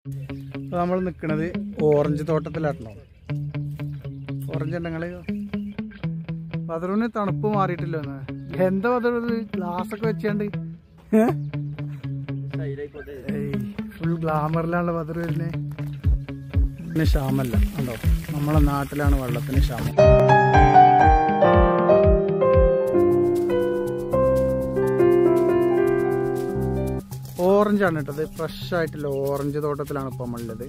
അപ്പോൾ നമ്മൾ നിൽക്കുന്നത് ഓറഞ്ച് തോട്ടത്തിലാട്ടോ ഓറഞ്ച് ഉണ്ടെങ്കിൽ ബദറൂന് തണുപ്പ് മാറിയിട്ടില്ല ഒന്ന് എന്താ ബദറു ഗ്ലാസ് ഒക്കെ വെച്ചാണ്ട് ഫുൾ ഗ്ലാമറിലാണ് ബദർ വരുന്നത് പിന്നെ ക്ഷാമല്ല ഉണ്ടോ നമ്മളെ നാട്ടിലാണ് വെള്ളത്തിന് ക്ഷാമം ഓറഞ്ച് ആണ് കേട്ടത് ഫ്രഷ് ആയിട്ടുള്ള ഓറഞ്ച് തോട്ടത്തിലാണ് ഇപ്പം നമ്മളുള്ളത്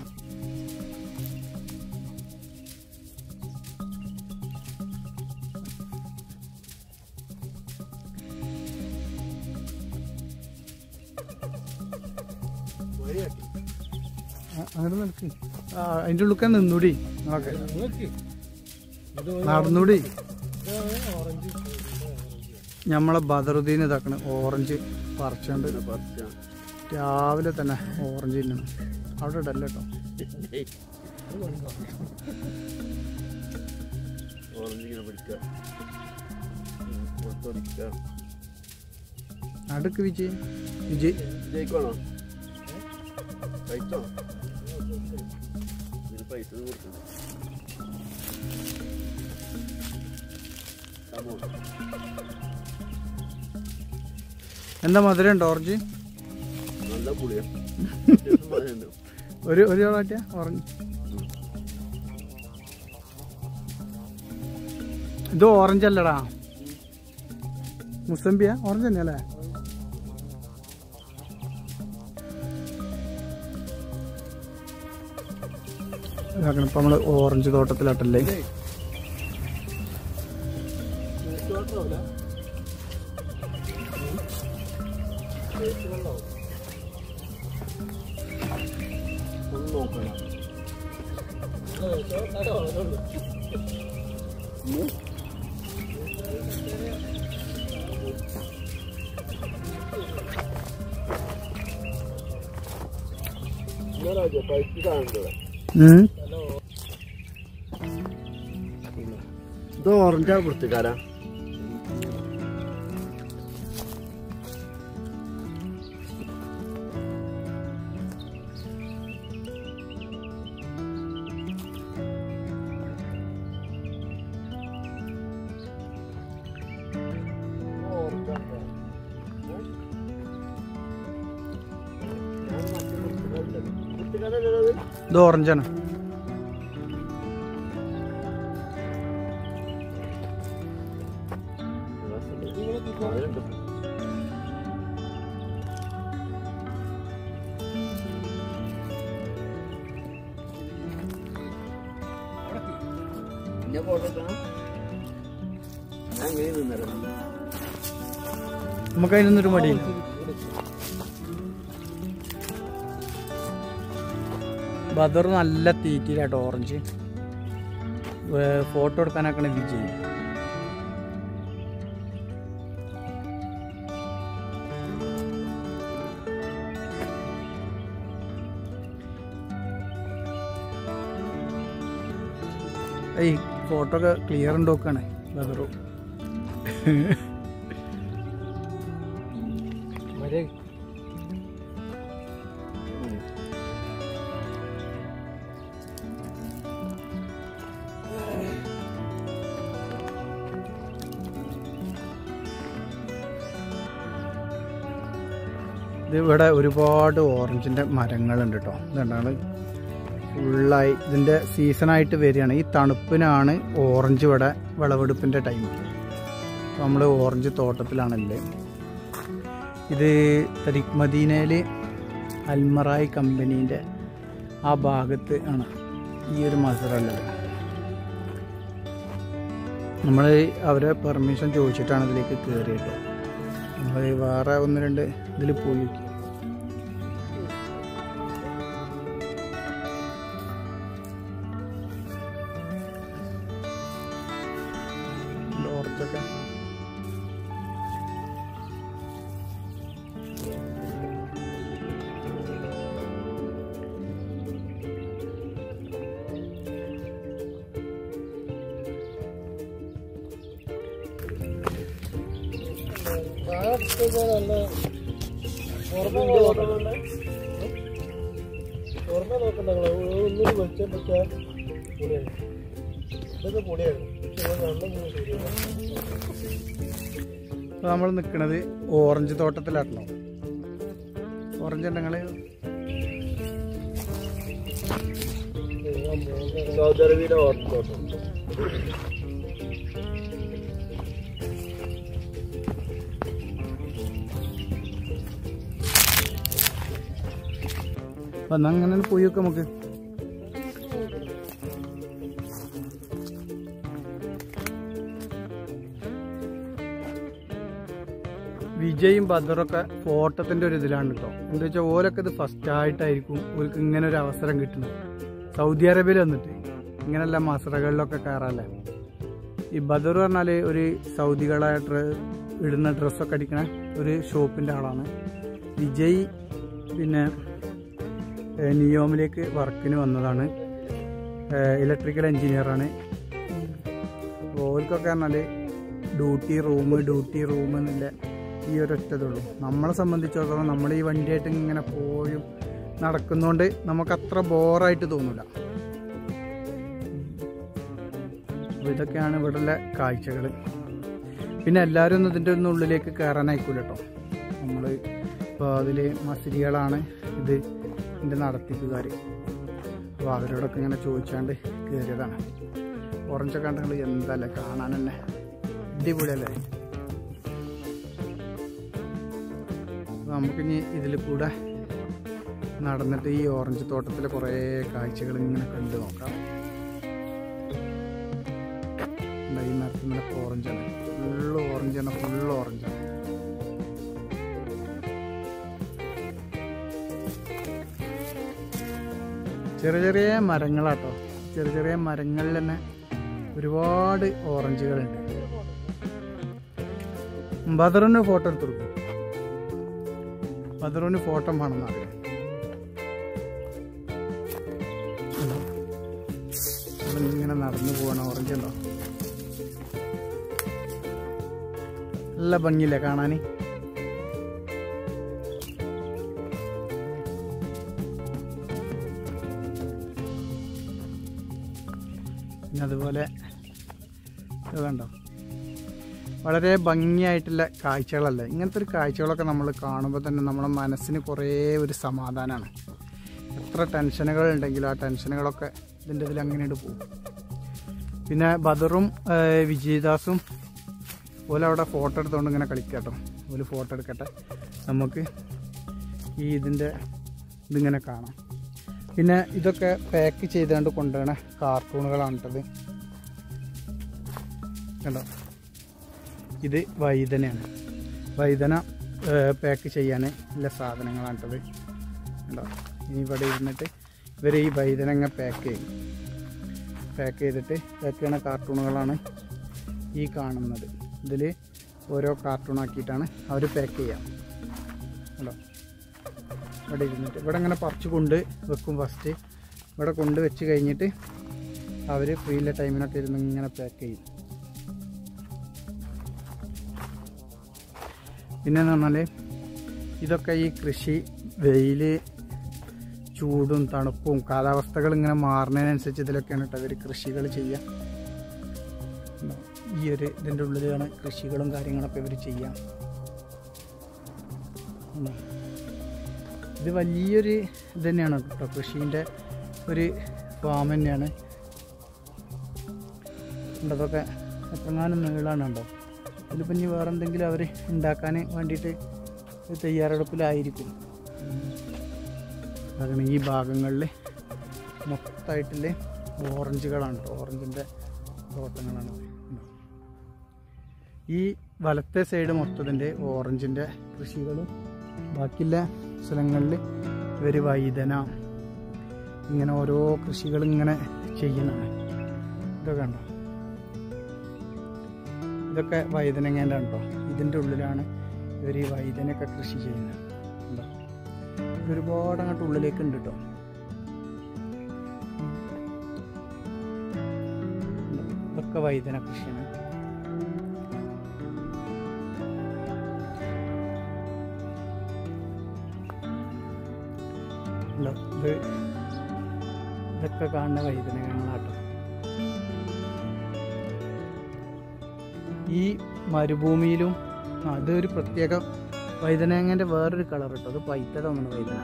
ആ, അങ്ങോട്ട് നിൽക്ക് ആ അതിൻ്റെ ഉള്ളിൽ നിന്നൂടി നിങ്ങളൊക്കെ നടന്നൂടി നമ്മളെ ബദറുദ്ദീൻ ഇതാക്കണ ഓറഞ്ച് പറിച്ചുകൊണ്ട് രാവിലെ തന്നെ ഓറഞ്ച് തിന്നണം അവിടെ ഇടല്ല കേട്ടോ ഓറഞ്ചിങ്ങനെ പിടിക്കുക പുറത്തൊടിക്കുക നടുക്ക് വിജയ് വിജയ് ജയിക്കണോ കഴിച്ചോ ഇതിന് പൈസ കൊടുത്തു എന്താ മധുരം ഉണ്ടോ ഓറഞ്ച് നല്ല പുളിയാ മധുരമുണ്ട്. ഒരു ഒരു ചോളാട്ടിയ ഓറഞ്ച് ഇത് ഓറഞ്ച് അല്ലടാ മുസംബിയ ഓറഞ്ച് തന്നെയല്ലേ ഇതാക്കണം ഇപ്പൊ നമ്മള് ഓറഞ്ച് തോട്ടത്തിലാട്ടല്ലേ ഒന്ന് നോക്കണം പൈസ കാണണ്ടോ ഉം. ഇത് ഓറഞ്ചാ വൃത്തിക്കാരാ ഇത് ഓറഞ്ചാണ് ഞാൻ ഫോട്ടോ ഞാൻ ഇങ്ങനെ നിന്നിരുന്നു നമുക്ക് അതിനൊന്നൊരു മടിയില്ല ബദർ നല്ല തീറ്റിയിലാട്ടോ ഓറഞ്ച് ഫോട്ടോ എടുക്കാനാക്കണ വിജയ് ഏയ് ഫോട്ടോ ഒക്കെ ക്ലിയർ ഉണ്ടോക്കാണ് ബദറു ഇത് ഇവിടെ ഒരുപാട് ഓറഞ്ചിന്റെ മരങ്ങളുണ്ട് കേട്ടോ ഇതുണ്ടാണ് ഫുള്ളായി ഇതിന്റെ സീസണായിട്ട് വരികയാണ് ഈ തണുപ്പിനാണ് ഓറഞ്ച് ഇവിടെ വിളവെടുപ്പിന്റെ ടൈം നമ്മൾ ഓറഞ്ച് തോട്ടത്തിലാണല്ലേ ഇത് തരിക് മദീനയിൽ അൽമറായി കമ്പനീൻ്റെ ആ ഭാഗത്ത് ആണ് ഈ ഒരു മസറുള്ളത് നമ്മൾ അവരെ പെർമിഷൻ ചോദിച്ചിട്ടാണ് ഇതിലേക്ക് കയറിയിട്ട് നമ്മൾ വേറെ ഒന്ന് രണ്ട് ഇതിൽ പോയി നോക്കി ഓറഞ്ചൊക്കെ നോക്കണ്ട ഒന്നും വെച്ചാൽ പറ്റാ പൊടിയാണ് ഇതൊക്കെ പൊടിയാണ് പക്ഷെ നല്ല ശരിയാണ് അപ്പോൾ നമ്മൾ നിൽക്കുന്നത് ഓറഞ്ച് തോട്ടത്തിലാണല്ലോ ഓറഞ്ച് ഉണ്ടെങ്കിൽ സൗദി അറേബ്യയിലെ ഓർമ്മ തോട്ടം അപ്പം എന്നാൽ അങ്ങനെ പോയി നോക്കാം നമുക്ക് വിജയും ബദറൊക്കെ ഫോട്ടത്തിന്റെ ഒരു ഇതിലാണ് കേട്ടോ എന്താ വെച്ചാൽ ഓലൊക്കെ ഇത് ഫസ്റ്റ് ആയിട്ടായിരിക്കും ഓർക്ക് ഇങ്ങനെ ഒരു അവസരം കിട്ടുന്നത് സൗദി അറേബ്യയിൽ വന്നിട്ട് ഇങ്ങനെയല്ല മസറകളിലൊക്കെ കയറാല്ലേ ഈ ബദർ പറഞ്ഞാൽ ഒരു സൗദികളെ ഡ്ര ഇടുന്ന ഡ്രസ്സൊക്കെ അടിക്കണ ഒരു ഷോപ്പിൻ്റെ ആളാണ് വിജയ് പിന്നെ ഏഹ്, നിയോമിലേക്ക് വർക്കിന് വന്നതാണ് ഇലക്ട്രിക്കൽ എഞ്ചിനീയറാണ് ഓർക്കൊക്കെ പറഞ്ഞാൽ ഡ്യൂട്ടി റൂം ഡ്യൂട്ടി റൂം എന്നില്ല ഈ ഒരു ഒറ്റതുള്ളൂ നമ്മളെ സംബന്ധിച്ചിടത്തോളം നമ്മൾ ഈ വണ്ടിയായിട്ട് ഇങ്ങനെ പോയും നടക്കുന്നതുകൊണ്ട് നമുക്ക് അത്ര ബോറായിട്ട് തോന്നില്ല അപ്പോൾ ഇതൊക്കെയാണ് ഇവിടെയുള്ള കാഴ്ചകൾ പിന്നെ എല്ലാവരും ഒന്നും ഇതിൻ്റെ ഒന്നും ഉള്ളിലേക്ക് കയറാനായിക്കൂല കേട്ടോ നമ്മൾ ഇപ്പോൾ അതിൽ മസിരികളാണ് ഇത് ഇതിൻ്റെ നടത്തിപ്പുകാർ അപ്പോൾ അവരോടൊക്കെ ഇങ്ങനെ ചോദിച്ചാണ്ട് കയറിയതാണ് ഓറഞ്ചൊക്കെ കണ്ടെങ്കിൽ എന്തല്ലേ കാണാൻ തന്നെ അടിപൊളിയല്ലേ അപ്പോൾ നമുക്കിനി ഇതിൽ കൂടെ നടന്നിട്ട് ഈ ഓറഞ്ച് തോട്ടത്തിലെ കുറേ കാഴ്ചകൾ ഇങ്ങനെ കണ്ടു നോക്കാം എന്താ ഈ മരത്തിൽ നിന്നൊക്കെ ഓറഞ്ചാണ് ഫുള്ള് ഓറഞ്ചാണ് ഫുള്ള് ഓറഞ്ചാണ് ചെറിയ ചെറിയ മരങ്ങളാട്ടോ ചെറിയ ചെറിയ മരങ്ങളിൽ തന്നെ ഒരുപാട് ഓറഞ്ചുകളുണ്ട് ബദറിന് ഫോട്ടോ എടുത്തു കൊടുക്കും ബദറിന് ഫോട്ടോ വേണമെന്ന് അറിയാം ഇങ്ങനെ നടന്നു പോവാണ് ഓറഞ്ച് ഉണ്ടോ നല്ല ഭംഗിയില്ലേ കാണാൻ പിന്നെ അതുപോലെ ഇത് കണ്ടോ വളരെ ഭംഗിയായിട്ടുള്ള കാഴ്ചകളല്ലേ ഇങ്ങനത്തെ ഒരു കാഴ്ചകളൊക്കെ നമ്മൾ കാണുമ്പോൾ തന്നെ നമ്മുടെ മനസ്സിന് കുറേ ഒരു സമാധാനമാണ് എത്ര ടെൻഷനുകൾ ഉണ്ടെങ്കിലും ആ ടെൻഷനുകളൊക്കെ ഇതിൻ്റെ ഇതിൽ അങ്ങനെയായിട്ട് പോകും പിന്നെ ബദറും ഏഹ്, വിജയദാസും ഓല അവിടെ ഫോട്ടോ എടുത്തുകൊണ്ട് ഇങ്ങനെ കളിക്കട്ടോ ഓല് ഫോട്ടോ എടുക്കട്ടെ നമുക്ക് ഈ ഇതിൻ്റെ ഇതിങ്ങനെ കാണാം പിന്നെ ഇതൊക്കെ പാക്ക് ചെയ്തുകൊണ്ട് കൊണ്ടുപോകണ കാർട്ടൂണുകളാണ് കേട്ടത് കണ്ടോ ഇത് വൈദനയാണ് വൈദന പാക്ക് ചെയ്യാൻ ഉള്ള സാധനങ്ങളാണ് കേട്ടത് കണ്ടോ ഇനി ഇവിടെ ഇരുന്നിട്ട് ഇവർ ഈ വൈദന അങ്ങ് പാക്ക് ചെയ്യും പാക്ക് ചെയ്തിട്ട് പാക്ക് ചെയ്യണ കാർട്ടൂണുകളാണ് ഈ കാണുന്നത് ഇതിൽ ഓരോ കാർട്ടൂണാക്കിയിട്ടാണ് അവർ പാക്ക് ചെയ്യുക കണ്ടോ ഇവിടെ ഇരുന്നിട്ട് ഇവിടെ ഇങ്ങനെ പറിച്ച് കൊണ്ട് വെക്കും ഫസ്റ്റ് ഇവിടെ കൊണ്ട് വെച്ച് കഴിഞ്ഞിട്ട് അവർ ഫ്രീയിലെ ടൈമിനൊക്കെ ഇരുന്ന് ഇങ്ങനെ പാക്ക് ചെയ്യും പിന്നെന്ന് പറഞ്ഞാൽ ഇതൊക്കെ ഈ കൃഷി വെയിൽ ചൂടും തണുപ്പും കാലാവസ്ഥകൾ ഇങ്ങനെ മാറുന്നതിനനുസരിച്ച് ഇതിലൊക്കെയാണ് കേട്ടോ ഇവർ കൃഷികൾ ചെയ്യുക ഉണ്ടോ? ഈ ഒരു ഇതിൻ്റെ ഉള്ളിലാണ് കൃഷികളും കാര്യങ്ങളൊക്കെ ഇവർ ചെയ്യാം ഉണ്ടോ? ഇത് വലിയൊരു ഇത് തന്നെയാണ് കേട്ടോ കൃഷീൻ്റെ ഒരു ഫാം തന്നെയാണ് ഉണ്ട് അതൊക്കെ എത്രങ്ങാനും നീളാണ് ഉണ്ടോ ഇതിലിപ്പം ഇനി വേറെ എന്തെങ്കിലും അവർ ഉണ്ടാക്കാൻ വേണ്ടിയിട്ട് ഒരു തയ്യാറെടുപ്പിലായിരിക്കും അതാണ് ഈ ഭാഗങ്ങളിൽ മൊത്തമായിട്ടുള്ള ഓറഞ്ചുകളാണ് കേട്ടോ ഓറഞ്ചിൻ്റെ തോട്ടങ്ങളാണ് ഇത്. ഉണ്ടോ? ഈ വലത്തെ സൈഡ് മൊത്തത്തിൻ്റെ ഓറഞ്ചിൻ്റെ കൃഷികളും ബാക്കിയുള്ള സ്ഥലങ്ങളിൽ ഇവർ വൈതന ഇങ്ങനെ ഓരോ കൃഷികൾ ഇങ്ങനെ ചെയ്യുന്നതാണ് ഇതൊക്കെ ഉണ്ടോ ഇതൊക്കെ വൈതനങ്ങേൻ്റെ ഉണ്ടോ ഇതിൻ്റെ ഉള്ളിലാണ് ഇവർ ഈ വൈതനൊക്കെ കൃഷി ചെയ്യുന്നത് ഉണ്ടോ ഇത് ഒരുപാട് അങ്ങോട്ട് ഉള്ളിലേക്ക് ഉണ്ട് കേട്ടോ ഉണ്ടോ? ഇതൊക്കെ വൈതന കൃഷിയാണ് ഉണ്ടോ? ഇത് ഇതൊക്കെ കാണുന്ന വൈദ്യനങ്ങളാട്ടോ ഈ മരുഭൂമിയിലും ആ, ഇതൊരു പ്രത്യേക വൈദ്യനങ്ങൻ്റെ വേറൊരു കളർ കേട്ടോ അത് പൈത്തട തോന്നുന്നു വൈദ്യന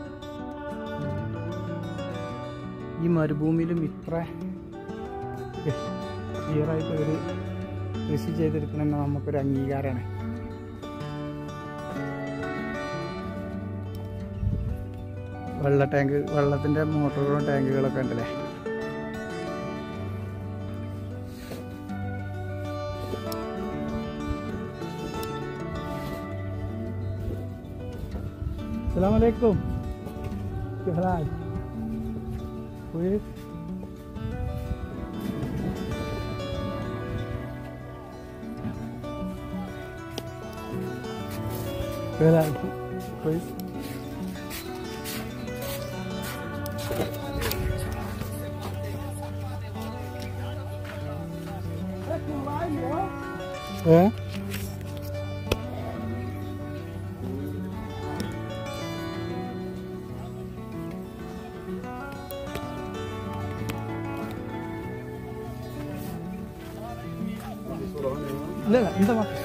ഈ മരുഭൂമിയിലും ഇത്ര ക്ലിയറായിട്ട് ഇവർ കൃഷി ചെയ്തെടുക്കണമെന്ന് നമുക്കൊരു അംഗീകാരമാണ് വെള്ള ടാങ്ക് വെള്ളത്തിൻ്റെ മോട്ടറുകളും ടാങ്കുകളൊക്കെ ഉണ്ടല്ലേ السلام عليكم كيف الحال؟ كويس؟ كيف الحال؟ كويس؟ ايه لا لا انت ما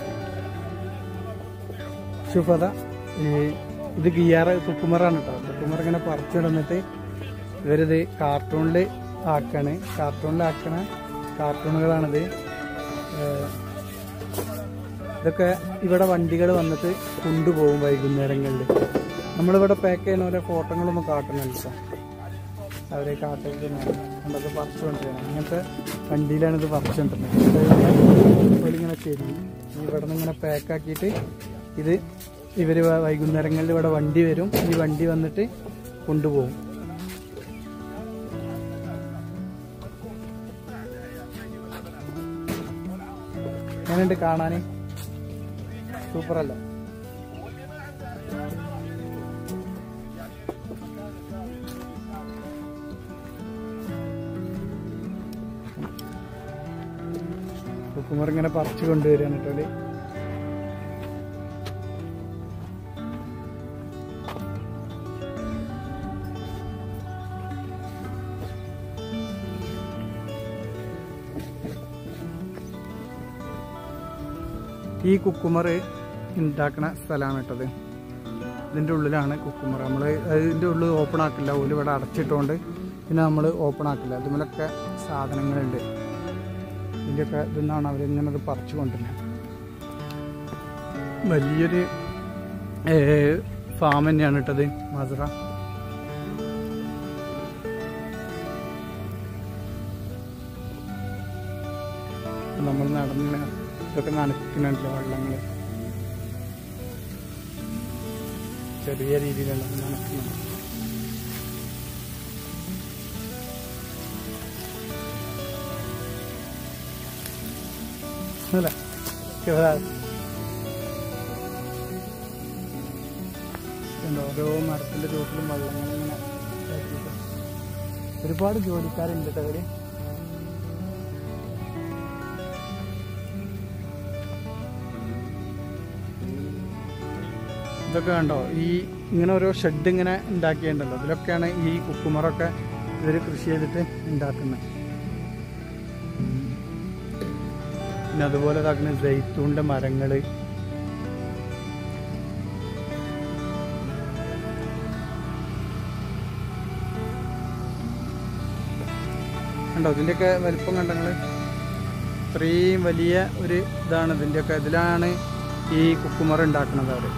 شوف هذا إيه، ഇത് ഗിയാറ് കുക്കുമറാണ് കേട്ടോ കുക്കുമർ ഇങ്ങനെ പറിച്ചിടന്നിട്ട് ഇവരിത് കാർട്ടൂണിൽ ആക്കാണ് കാർട്ടൂണിൽ ആക്കണ കാർട്ടൂണുകളാണിത് ഏഹ്, ഇതൊക്കെ ഇവിടെ വണ്ടികൾ വന്നിട്ട് കൊണ്ടുപോകും വൈകുന്നേരങ്ങളിൽ നമ്മളിവിടെ പാക്ക് ചെയ്യുന്ന പോലെ ഫോട്ടോകളൊന്നും കാട്ടുന്നില്ല കേട്ടോ അവരെ കാട്ടേക്ക് കണ്ടത് പറിച്ചു കൊണ്ടുവരണം അങ്ങനത്തെ വണ്ടിയിലാണ് ഇത് പറിച്ചു കൊണ്ടുവരുന്നത് ഇങ്ങനെ ശരി ഇവിടെ നിന്ന് ഇങ്ങനെ പാക്ക് ആക്കിയിട്ട് ഇത് ഇവർ വൈകുന്നേരങ്ങളിൽ ഇവിടെ വണ്ടി വരും ഈ വണ്ടി വന്നിട്ട് കൊണ്ടുപോകും എങ്ങനെയുണ്ട് കാണാൻ സൂപ്പറല്ലേ കുക്കുമർ ഇങ്ങനെ പറിച്ചു കൊണ്ടുവരികയാണ് കേട്ടോ ഇത്. ഈ കുക്കുമർ ഉണ്ടാക്കണ സ്ഥലമാണ് കേട്ടത് ഇതിൻ്റെ ഉള്ളിലാണ് കുക്കുമർ നമ്മൾ ഇതിൻ്റെ ഉള്ളിൽ ഓപ്പൺ ആക്കില്ല ഓല് ഇവിടെ അടച്ചിട്ടുകൊണ്ട് പിന്നെ നമ്മൾ ഓപ്പൺ ആക്കില്ല അതുമല്ലൊക്കെ സാധനങ്ങളുണ്ട് ഇതിൻ്റെയൊക്കെ ഇതെന്നാണ് അവരിങ്ങനെ ഇത് പറിച്ചു കൊണ്ടുവരുന്നത് വലിയൊരു ഫാം തന്നെയാണ് ഇട്ടത് മസുറ നമ്മൾ നടന്ന് ഇതൊക്കെ നനയ്ക്കുന്നുണ്ടല്ലോ വെള്ളങ്ങൾ ചെറിയ രീതിയിലുള്ള നനയ്ക്കുന്നുണ്ട് അല്ല കണ്ടോ, ഓരോ മരത്തിന്റെ ചുവട്ടിലും വെള്ളങ്ങൾ ഇങ്ങനെ ഇതാക്കിയിട്ട്. ഒരുപാട് ജോലിക്കാരുണ്ട് കേട്ടോ അവര് ഇതൊക്കെ കണ്ടോ ഈ ഇങ്ങനെ ഓരോ ഷെഡ് ഇങ്ങനെ ഉണ്ടാക്കിയിട്ടുണ്ടല്ലോ ഇതിലൊക്കെയാണ് ഈ കുക്കുമറൊക്കെ ഇവർ കൃഷി ചെയ്തിട്ട് ഉണ്ടാക്കുന്നത് പിന്നെ അതുപോലെ ഇതാക്കുന്ന ജൈത്തൂണിന്റെ മരങ്ങള് കണ്ടോ ഇതിന്റെയൊക്കെ വലിപ്പം കണ്ടോ നിങ്ങള് ഇത്രയും വലിയ ഒരു ഇതാണ് ഇതിന്റെയൊക്കെ ഇതിലാണ് ഈ കുക്കുമർ ഉണ്ടാക്കുന്നത് അവര്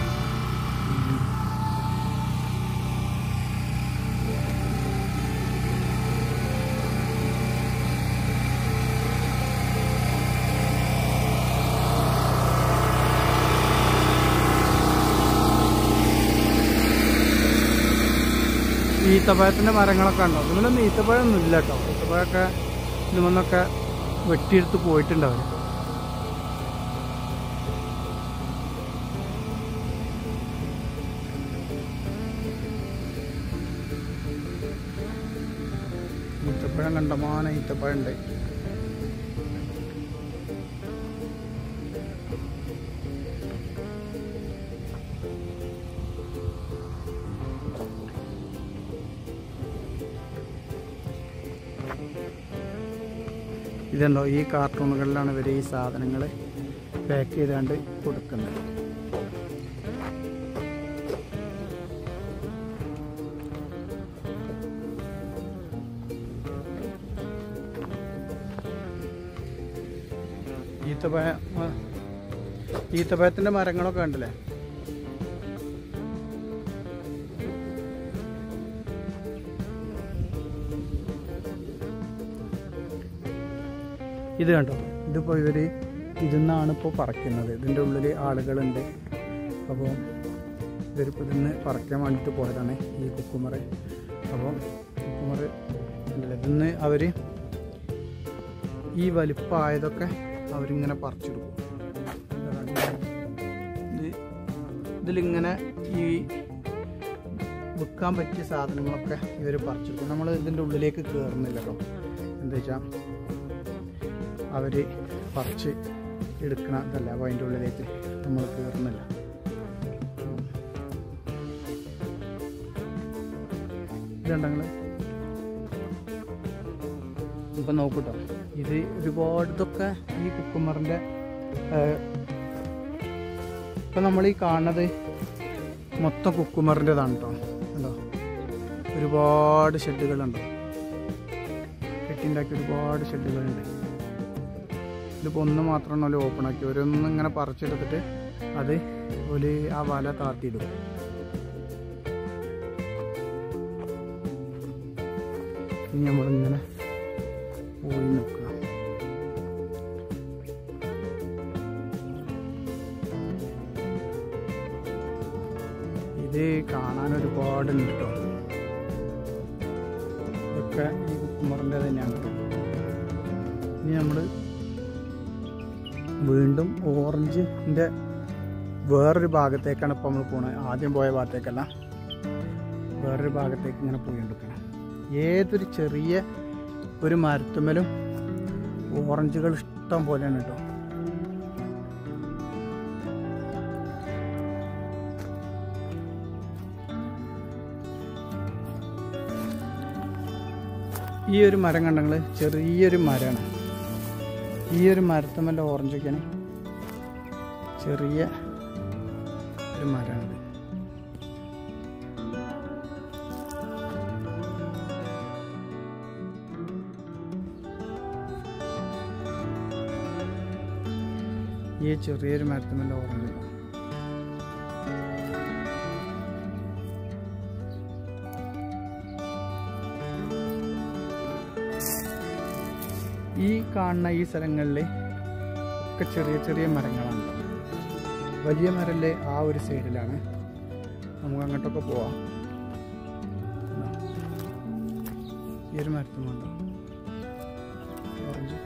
ഈത്തപ്പഴത്തിന്റെ മരങ്ങളൊക്കെ ഉണ്ടോ ഇതിലൊന്നും ഈത്തപ്പഴമൊന്നും ഇല്ല കേട്ടോ ഈത്തപ്പഴമൊക്കെ ഇതുമെന്നൊക്കെ വെട്ടിയെടുത്ത് പോയിട്ടുണ്ട് അവര് ഈത്തപ്പഴം കണ്ടമാന ഈത്തപ്പഴം ഉണ്ട് ഇതുണ്ടോ ഈ കാർട്ടൂണുകളിലാണ് ഇവർ ഈ സാധനങ്ങൾ പാക്ക് ചെയ്താണ്ട് കൊടുക്കുന്നത് ഈത്തപ്പഴ ആ, ഈത്തപ്പഴത്തിന്റെ മരങ്ങളൊക്കെ ഉണ്ടല്ലേ ഇത് കണ്ടോ ഇതിപ്പോൾ ഇവർ ഇതിന്നാണ് ഇപ്പോൾ പറക്കുന്നത് ഇതിൻ്റെ ഉള്ളിൽ ആളുകളുണ്ട് അപ്പോൾ ഇവരിപ്പോൾ ഇതിന്ന് പറിക്കാൻ വേണ്ടിയിട്ട് പോയതാണ് ഈ കുക്കുമറ് അപ്പോൾ കുക്കുമറ് ഉണ്ടല്ലോ ഇതിന്ന് അവർ ഈ വലിപ്പമായതൊക്കെ അവരിങ്ങനെ പറിച്ചെടുക്കും ഇത് ഇതിലിങ്ങനെ ഈ വിൽക്കാൻ പറ്റിയ സാധനങ്ങളൊക്കെ ഇവർ പറിച്ചെടുക്കും നമ്മൾ ഇതിൻ്റെ ഉള്ളിലേക്ക് കയറുന്നില്ല കേട്ടോ എന്താ വെച്ചാൽ അവർ പറിച്ച് എടുക്കണ ഇതല്ല അപ്പോൾ അതിൻ്റെ ഉള്ളിലേക്ക് നമ്മൾ കയറുന്നില്ല ഇതുണ്ടെങ്കിൽ ഇപ്പം നോക്കൂട്ടോ ഇത് ഒരുപാട് ഇതൊക്കെ ഈ കുക്കുമറിൻ്റെ ഇപ്പം നമ്മൾ ഈ കാണുന്നത് മൊത്തം കുക്കുമറിൻ്റെതാണ് കേട്ടോ ഉണ്ടോ ഒരുപാട് ഷെഡുകളുണ്ട് കെട്ടിണ്ടാക്കി ഒരുപാട് ഷെഡുകളുണ്ട് ഇതിപ്പോൾ ഒന്ന് മാത്രമാണ് ഓല് ഓപ്പൺ ആക്കി ഓരോന്നും ഇങ്ങനെ പറിച്ചെടുത്തിട്ട് അത് ഓല് ആ വല താത്തിയിടും ഇനി നമ്മളിങ്ങനെ പോയി നോക്കുക ഇത് കാണാൻ ഒരുപാടുണ്ട് കേട്ടോ ഇതൊക്കെ ഈ കുക്കുമറിൻ്റെ തന്നെയാണ് ഇനി നമ്മൾ വീണ്ടും ഓറഞ്ചിൻ്റെ വേറൊരു ഭാഗത്തേക്കാണ് ഇപ്പോൾ നമ്മൾ പോണത് ആദ്യം പോയ ഭാഗത്തേക്കല്ല വേറൊരു ഭാഗത്തേക്ക് ഇങ്ങനെ പോയിക്കൊണ്ടിരിക്കണം ഏതൊരു ചെറിയ ഒരു മരത്തുമ്മലും ഓറഞ്ചുകൾ ഇഷ്ടം പോലെയാണ് കേട്ടോ ഈ ഒരു മരം കണ്ടെങ്കിൽ ചെറിയൊരു മരമാണ് ഈ ഒരു മരത്തുമ്മല്ല ഓറഞ്ചൊക്കെയാണ് ചെറിയ ഒരു മരമാണിത് ഈ ചെറിയൊരു മരത്തുമ്മല്ല ഓറഞ്ച് ഈ കാണുന്ന ഈ സ്ഥലങ്ങളിൽ ഒക്കെ ചെറിയ ചെറിയ മരങ്ങളാണ് വലിയ മരല്ലേ ആ ഒരു സൈഡിലാണ് നമുക്ക് അങ്ങോട്ടൊക്കെ പോവാം ഇതാ. ഈ ഒരു മരത്തുമുണ്ട് ഓറഞ്ച്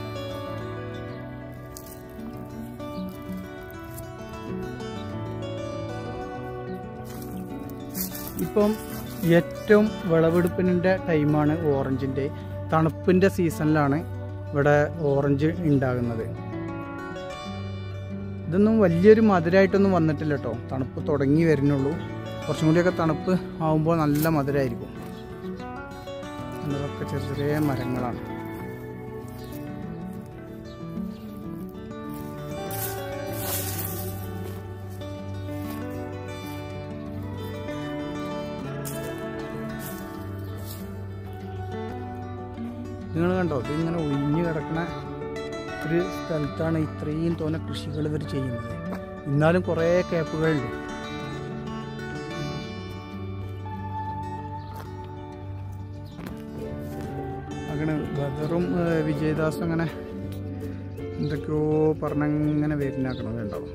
ഇപ്പം ഏറ്റവും വിളവെടുപ്പിൻ്റെ ടൈമാണ് ഓറഞ്ചിൻ്റെ തണുപ്പിൻ്റെ സീസണിലാണ് ഇവിടെ ഓറഞ്ച് ഉണ്ടാകുന്നത് ഇതൊന്നും വലിയൊരു മധുരമായിട്ടൊന്നും വന്നിട്ടില്ല കേട്ടോ തണുപ്പ് തുടങ്ങി വരുന്നുള്ളൂ കുറച്ചും കൂടിയൊക്കെ തണുപ്പ് ആവുമ്പോൾ നല്ല മധുരമായിരിക്കും ഇതൊക്കെ ചെറിയ ചെറിയ മരങ്ങളാണ് നിങ്ങൾ കണ്ടോ ഇതിങ്ങനെ ഒഴിഞ്ഞു കിടക്കുന്ന ഒരു സ്ഥലത്താണ് ഇത്രയും തോന്നെ കൃഷികൾ ഇവർ ചെയ്യുന്നത് എന്നാലും കുറേ ക്യാപ്പുകളുണ്ട് അങ്ങനെ ബദറും ഏഹ്, വിജയദാസും അങ്ങനെ എന്തൊക്കെയോ പറഞ്ഞങ്ങനെ വരുന്നാക്കണം ഉണ്ടാവും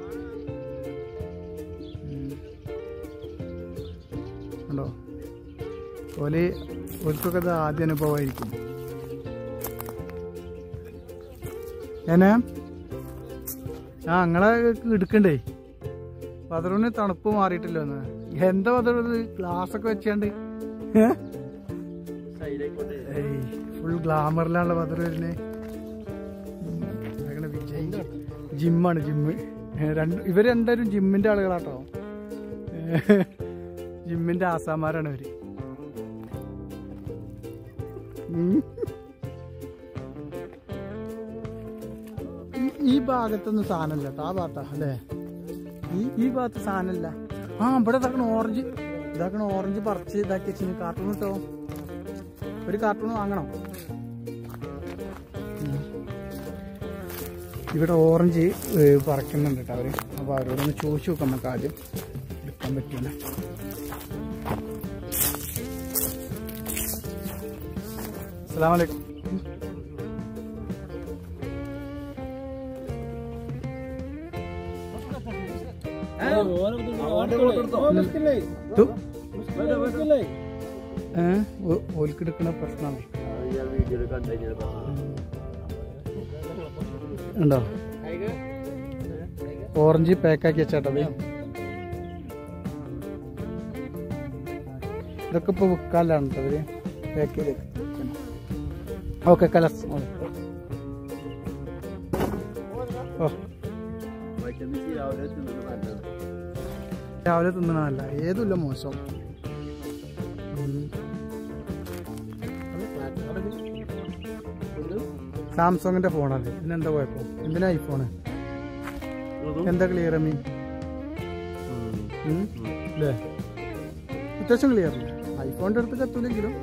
ഉണ്ടോ ഓല് ഓൽക്കൊക്കെ ഇത് ആദ്യ അനുഭവമായിരിക്കും ഏനാ ആ നിങ്ങളെ എടുക്കണ്ടേ പതറിന് തണുപ്പ് മാറിയിട്ടില്ല ഒന്ന് എന്താ പതറ് ഗ്ലാസ് ഒക്കെ വെച്ചാണ്ട് ഫുൾ ഗ്ലാമറിലാണല്ലോ പതർ വരുന്നത് അങ്ങനെ വിജയ് ജിമ്മാണ് ജിമ്മ് രണ്ട് ഇവർ രണ്ടുപേരും ജിമ്മിന്റെ ആളുകളാട്ടോ ജിമ്മിന്റെ ആസാമാരാണ് ഇവര് ഉം. ഈ- ഈ ഭാഗത്തൊന്നും സാധനമില്ല കേട്ടോ ആ ഭാഗത്താ അല്ലേ ഈ ഈ ഭാഗത്ത് സാധനമില്ല ആ ഇവിടെ ഇതാക്കണ ഓറഞ്ച് ഇതാക്കണ ഓറഞ്ച് പറിച്ച് ഇതാക്കി വെച്ചിന് കാർട്ടൂൺ കിട്ടോ ഒരു കാർട്ടൂൺ വാങ്ങണം ഉം. ഇവിടെ ഓറഞ്ച് ഏ, പറിക്കുന്നുണ്ട് കേട്ടോ അവര് അപ്പൊ അവരോടൊന്ന് ചോദിച്ചു നോക്കാം നമുക്ക് ആദ്യം എടുക്കാൻ പറ്റൂല അസ്സാം വലൈക്കും തു. ഏ ഓ- ഓൽക്ക് എടുക്കണ പ്രശ്നമാണ് ഉണ്ടോ ഓറഞ്ച് പാക്കാക്കി വെച്ചാട്ടോ ഇത്. ഇതൊക്കെ ഇപ്പൊ വിൽക്കാലാണ് കേട്ടോ ഇവര് പാക്ക് ചെയ്ത് ഓക്കെ കലസ് ഓ രാവിലെ തിന്നണല്ല ഏതുമില്ല മോശം ഉം. സാംസങ്ങിന്റെ ഫോണല്ലേ ഇതിനെന്താ കുഴപ്പം എന്തിനാ ഐഫോണ് എന്താ ക്ലിയർ മീ അല്ലേ അത്യാവശ്യം ക്ലിയർ അല്ലേ ഐഫോണിന്റെ അടുത്ത് എത്തൂലെങ്കിലും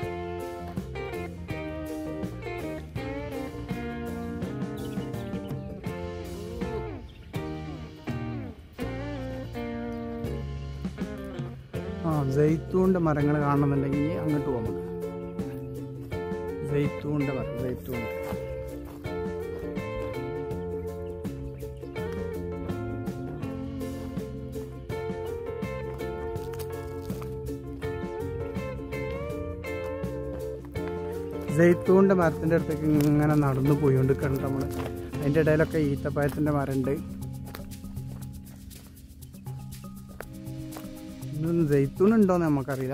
ആ ജയ്ത്തൂണിന്റെ മരങ്ങൾ കാണണമെന്നുണ്ടെങ്കിൽ ഇനി അങ്ങോട്ട് പോകാം നമുക്ക് ജയ്ത്തൂണിന്റെ മരം ജയ്ത്തൂൺ ജയ്ത്തൂണിന്റെ മരത്തിന്റെ അടുത്തേക്ക് ഇങ്ങനെ നടന്നു പോയിക്കൊണ്ട് കണ്ട് നമ്മള് അതിന്റെ ഇടയിലൊക്കെ ഈത്തപ്പഴത്തിന്റെ മരമുണ്ട് ഇതൊന്നും ജയ്ത്തൂൺ ഉണ്ടോന്ന് നമുക്കറിയില്ല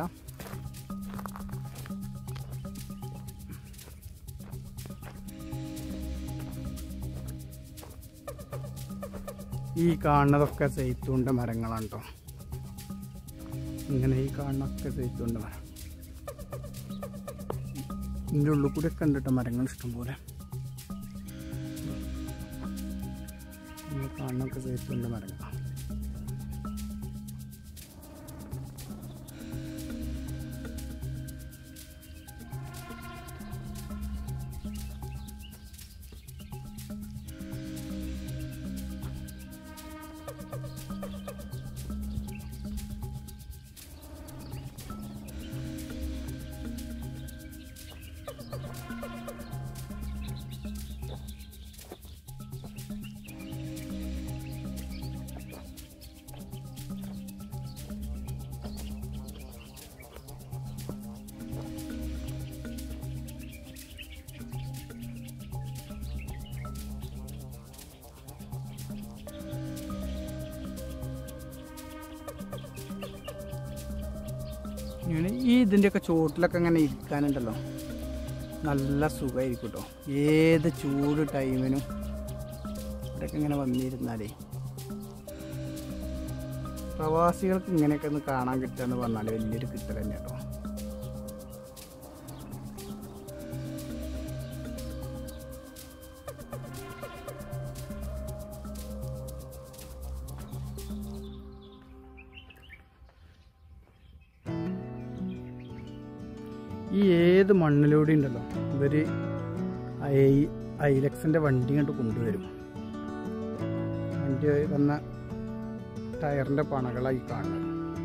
ഈ കാണുന്നതൊക്കെ ജയ്ത്തൂണിന്റെ മരങ്ങളാണ് കേട്ടോ ഇങ്ങനെ ഈ കാണുന്നൊക്കെ ജയ്ത്തൂണിന്റെ മരം ഇതിൻ്റെ ഉള്ളിൽ കൂടെ ഒക്കെ ഉണ്ട് കേട്ടോ മരങ്ങൾ ഇഷ്ടംപോലെ ഈ കാണുന്നൊക്കെ ജയ്ത്തൂണിന്റെ മരങ്ങളാണ് ഇങ്ങനെ ഈ ഇതിൻ്റെയൊക്കെ ചോട്ടിലൊക്കെ ഇങ്ങനെ ഇരിക്കാനുണ്ടല്ലോ നല്ല സുഖമായിരിക്കും കേട്ടോ ഏത് ചൂട് ടൈമിനും ഇവിടെയൊക്കെ ഇങ്ങനെ വന്നിരുന്നാലേ പ്രവാസികൾക്ക് ഇങ്ങനെയൊക്കെ ഒന്ന് കാണാൻ കിട്ടുക എന്ന് പറഞ്ഞാൽ വലിയൊരു കിട്ടൽ തന്നെ കേട്ടോ ഈ ഏത് മണ്ണിലൂടെ ഉണ്ടല്ലോ ഇവര് ഐ- ഐലക്സിന്റെ വണ്ടി കണ്ട് കൊണ്ടുവരും വണ്ടി വന്ന ടയറിന്റെ പണകളായി കാണുന്നത്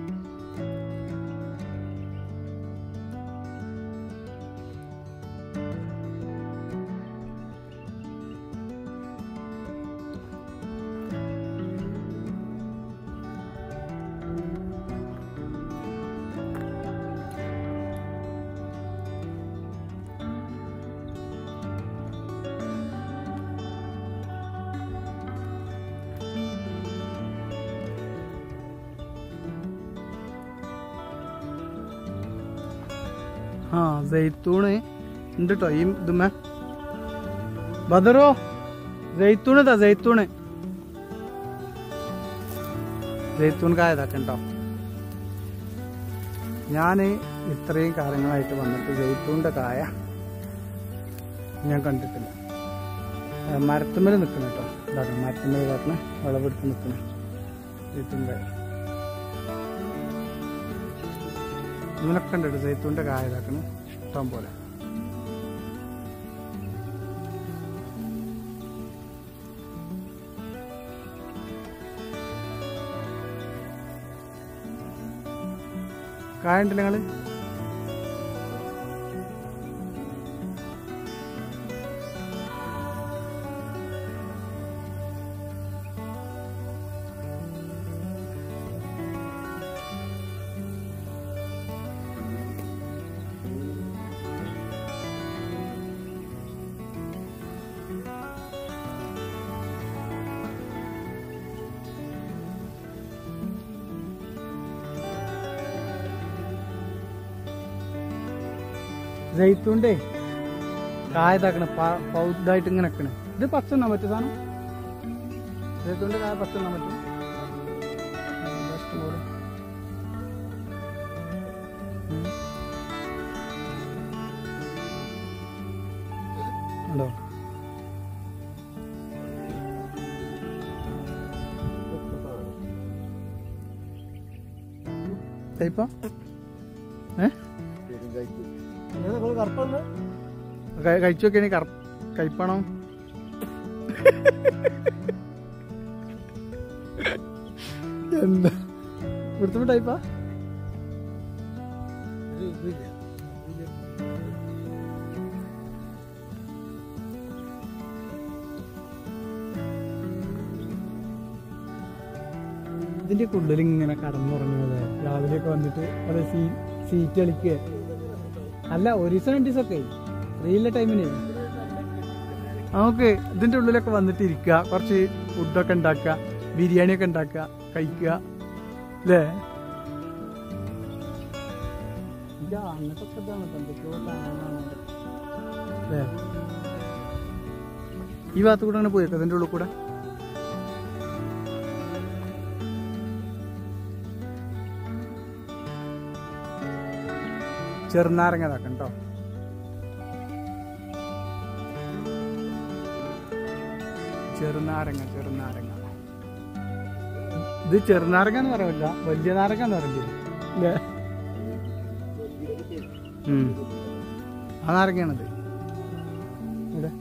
ആ ജയ്ത്തൂണ് ഉണ്ട് കേട്ടോ ഈ ഇതുമേ ബദറോ ജയ്ത്തൂണ് ഇതാ ജയ്ത്തൂണ് ജയ്ത്തൂൺ കായതാക്കണ്ടോ ഞാൻ ഇത്രയും കാലങ്ങളായിട്ട് വന്നിട്ട് ജയ്ത്തൂണിൻ്റെ കായ ഞാൻ കണ്ടിട്ടില്ല ആ, മരത്തുമ്മൽ നിൽക്കണം കേട്ടോ ഇതാക്കണം മരത്തുമ്മൽ ഇതാക്കണം വിളവെടുത്ത് നിൽക്കണം സൈത്തൂൻ്റെ ഇതിനൊക്കെ ഉണ്ട് കേട്ടോ സൈത്തൂൻ്റെ കായ ഇതാക്കണം ഇഷ്ടം പോലെ കായ ഉണ്ടല്ലോ നിങ്ങള് ജയ്ത്തൂണ്ടേ കായ ഇതാക്കണ പൗതായിട്ട് ഇങ്ങനെ നിക്കണ് ഇത് പച്ച തിന്നാൻ പറ്റും സാധനം ജയ്ത്തൂണ്ട് കായ പച്ച തിന്നാൻ പറ്റും ഉം, ദാ ഇഷ്ടം പോലെ. ഉം. ഉണ്ടോ ടൈപ്പാ ഏ അങ്ങനെ നിങ്ങൾ കറുപ്പൊന്ന് ക- കഴിച്ചു നോക്കിയാണെങ്കിൽ കറ കയ്പാണോ എന്താ ഇവിടുത്തെ ടൈപ്പാ ഇതിന്റെ ഉള്ളിൽ ഇങ്ങനെ കടന്നുറങ്ങുന്നത് രാവിലെയൊക്കെ വന്നിട്ട് അത് സീ സീറ്റ് കളിക്കുക അല്ല ഒരു ദിവസം രണ്ട് ദിവസമൊക്കെ ഫ്രീയില്ല ടൈമിന് നമുക്ക് ഇതിന്റെ ഉള്ളിലൊക്കെ വന്നിട്ട് ഇരിക്കുക കുറച്ച് ഫുഡൊക്കെ ഉണ്ടാക്കുക ബിരിയാണി ഒക്കെ ഉണ്ടാക്കുക കഴിക്കുക അല്ലേ അല്ലേ ഈ ഭാഗത്ത് കൂടെ അങ്ങനെ പോയേക്കാം അതിന്റെ ഉള്ളിൽ കൂടെ ചെറുനാരങ്ങ ഇതാക്കാം കേട്ടോ ചെറുനാരങ്ങ ചെറുനാരങ്ങ ഇത് ചെറുനാരങ്ങ എന്ന് പറയില്ല വലിയ നാരങ്ങ എന്ന് പറയില്ലേ ഇല്ലേ? ഉം. ആ നാരങ്ങയാണത് ഇവിടെ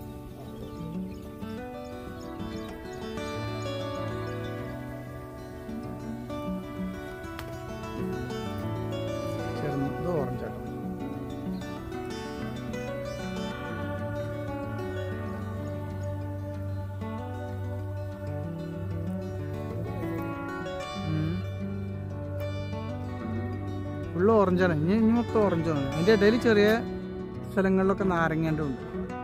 ചെറുത് ഓറഞ്ചാണ് ഫുള്ള് ഓറഞ്ചാണ് ഇനി ഇനി മൊത്തം ഓറഞ്ചാണ് അതിന്റെ ഇടയിൽ ചെറിയ സ്ഥലങ്ങളിലൊക്കെ നാരങ്ങേണ്ട ഉണ്ട്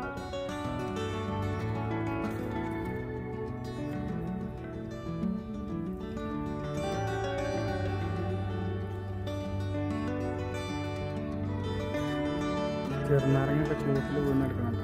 ചെറുനാരങ്ങയൊക്കെ ചൂട്ടിൽ വീണെടുക്കണുണ്ട്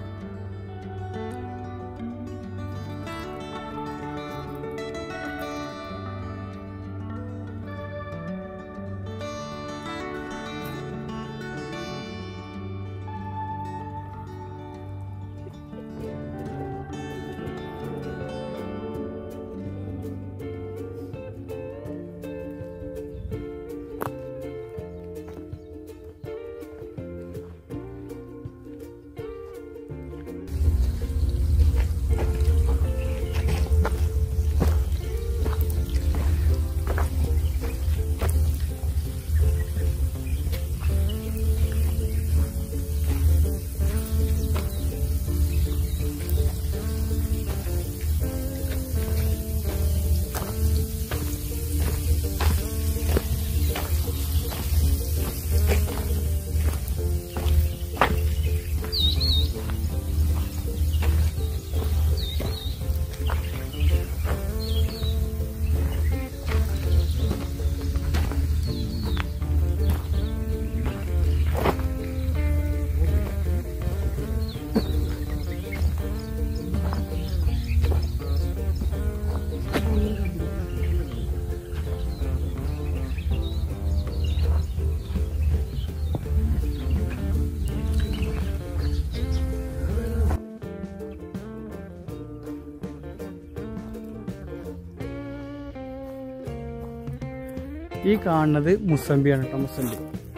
ഈ കാണുന്നത് മുസമ്പിയാണ് കേട്ടോ മുസമ്പി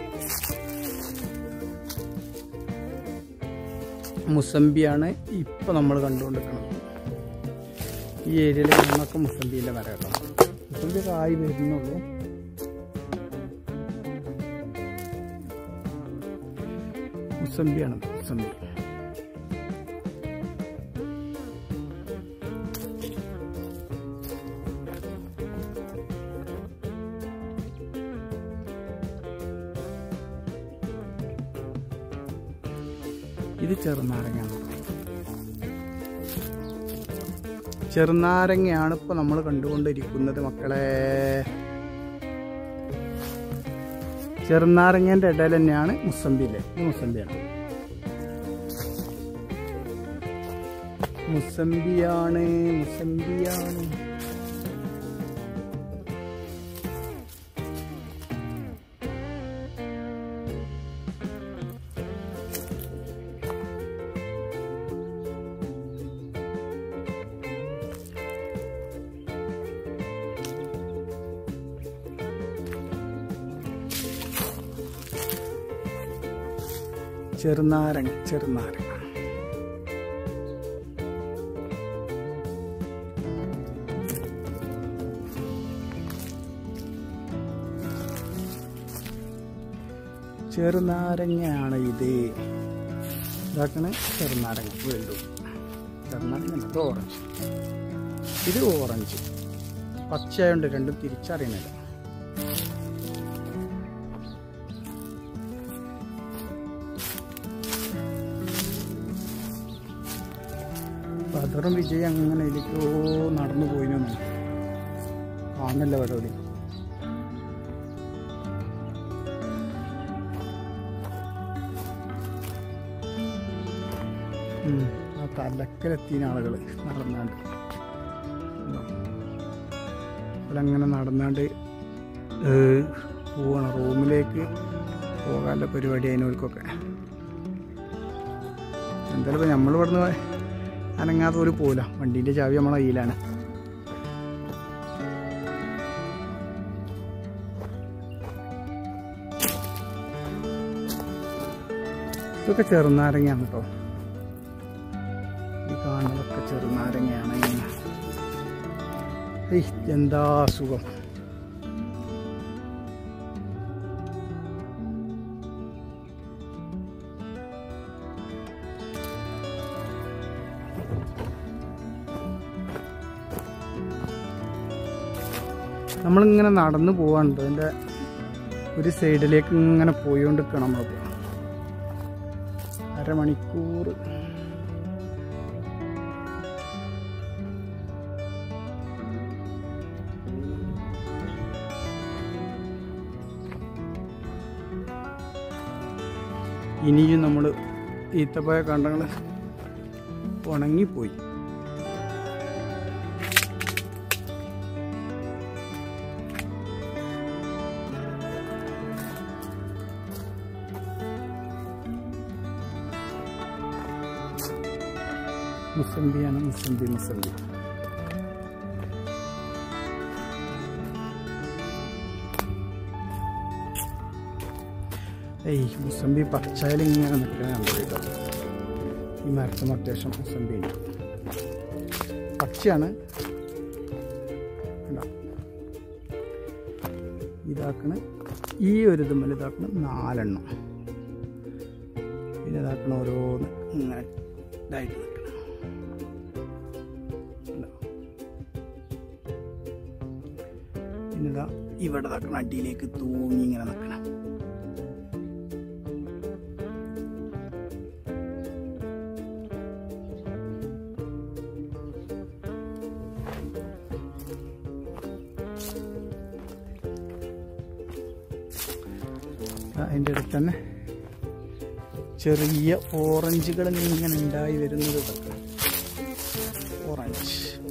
മുസമ്പിയാണ് ഇപ്പൊ നമ്മൾ കണ്ടുകൊണ്ടിരിക്കുന്നത് ഈ ഏരിയയിൽ കാണുന്നൊക്കെ മുസമ്പിയിലെ മരം കേട്ടോ മുസമ്പി ഒക്കെ ആയി വരുന്നുള്ളൂ മുസമ്പിയാണ് മുസമ്പി ഇത് ചെറുനാരങ്ങയാണ് ചെറുനാരങ്ങയാണ് ഇപ്പൊ നമ്മൾ കണ്ടുകൊണ്ടിരിക്കുന്നത് മക്കളെ ചെറുനാരങ്ങന്റെ ഇടയിൽ തന്നെയാണ് മുസമ്പിയിലെ ഇത് മുസമ്പിയാണ് മുസമ്പിയാണ് മുസമ്പിയാണ് ചെറുനാരങ്ങ ചെറുനാരങ്ങ ചെറുനാരങ്ങയാണ് ഇത് ഇതാക്കണ ചെറുനാരങ്ങ വീണ്ടും ചെറുനാരങ്ങ ഇത് ഓറഞ്ച് ഇത് ഓറഞ്ച് പച്ചയായോണ്ട് രണ്ടും തിരിച്ചറിയണില്ല ബദറും വിജയ് അങ്ങനെ ഇതിലേക്കോ നടന്നു പോയിനൊന്നും കാണുന്നില്ല പരിപാടി ഉം, ആ തലക്കലെത്തിയ ആളുകൾ നടന്നാണ്ട് അങ്ങനെ നടന്നാണ്ട് ഏഹ്, പോവാണ് റൂമിലേക്ക് പോകാനുള്ള പരിപാടി അതിനോൽക്കൊക്കെ എന്തായാലും ഇപ്പം നമ്മൾ ഇവിടുന്ന് അനങ്ങാതെ ഒരു പോല വണ്ടീൻ്റെ ചാവി നമ്മളെ കയ്യിലാണ് ഇതൊക്കെ ചെറുനാരങ്ങയാണ് കേട്ടോ ഈ കാണുന്നതൊക്കെ ചെറുനാരങ്ങയാണ് ഏയ് എന്താ സുഖം നമ്മളിങ്ങനെ നടന്നു പോവാണ്ട് അതിൻ്റെ ഒരു സൈഡിലേക്ക് ഇങ്ങനെ പോയോണ്ടിരിക്കണം നമ്മളിപ്പോൾ അരമണിക്കൂർ ഇനിയും നമ്മൾ ഈത്തപ്പഴ കണ്ടങ്ങൾ ഉണങ്ങിപ്പോയി മുസംബിയാണ് മുസംബി മുസംബി ഏയ് മുസംബി പച്ചയിൽ ഇങ്ങനെ നിൽക്കുന്ന കണ്ടിട്ടോ ഈ മരത്തും അത്യാവശ്യം മുസംബി ഉണ്ട് പച്ചയാണ് കണ്ടോ? ഇതാക്കണ ഈ ഒരു ഇതുമ്മൽ ഇതാക്കണ നാലെണ്ണം പിന്നെ ഇതാക്കണ ഓരോന്ന് ഇങ്ങനെ ഇതായിട്ട് നിൽക്കണം കണ്ടോ? പിന്നെ ഇതാ ഇവിടെ ഇതാക്കണ അടിയിലേക്ക് തൂങ്ങി ഇങ്ങനെ നിൽക്കണം അതിൻ്റെ അടുത്ത് തന്നെ ചെറിയ ഓറഞ്ചുകൾ ഇങ്ങനെ ഉണ്ടായി വരുന്നത് ഇതൊക്കെ ഓറഞ്ച്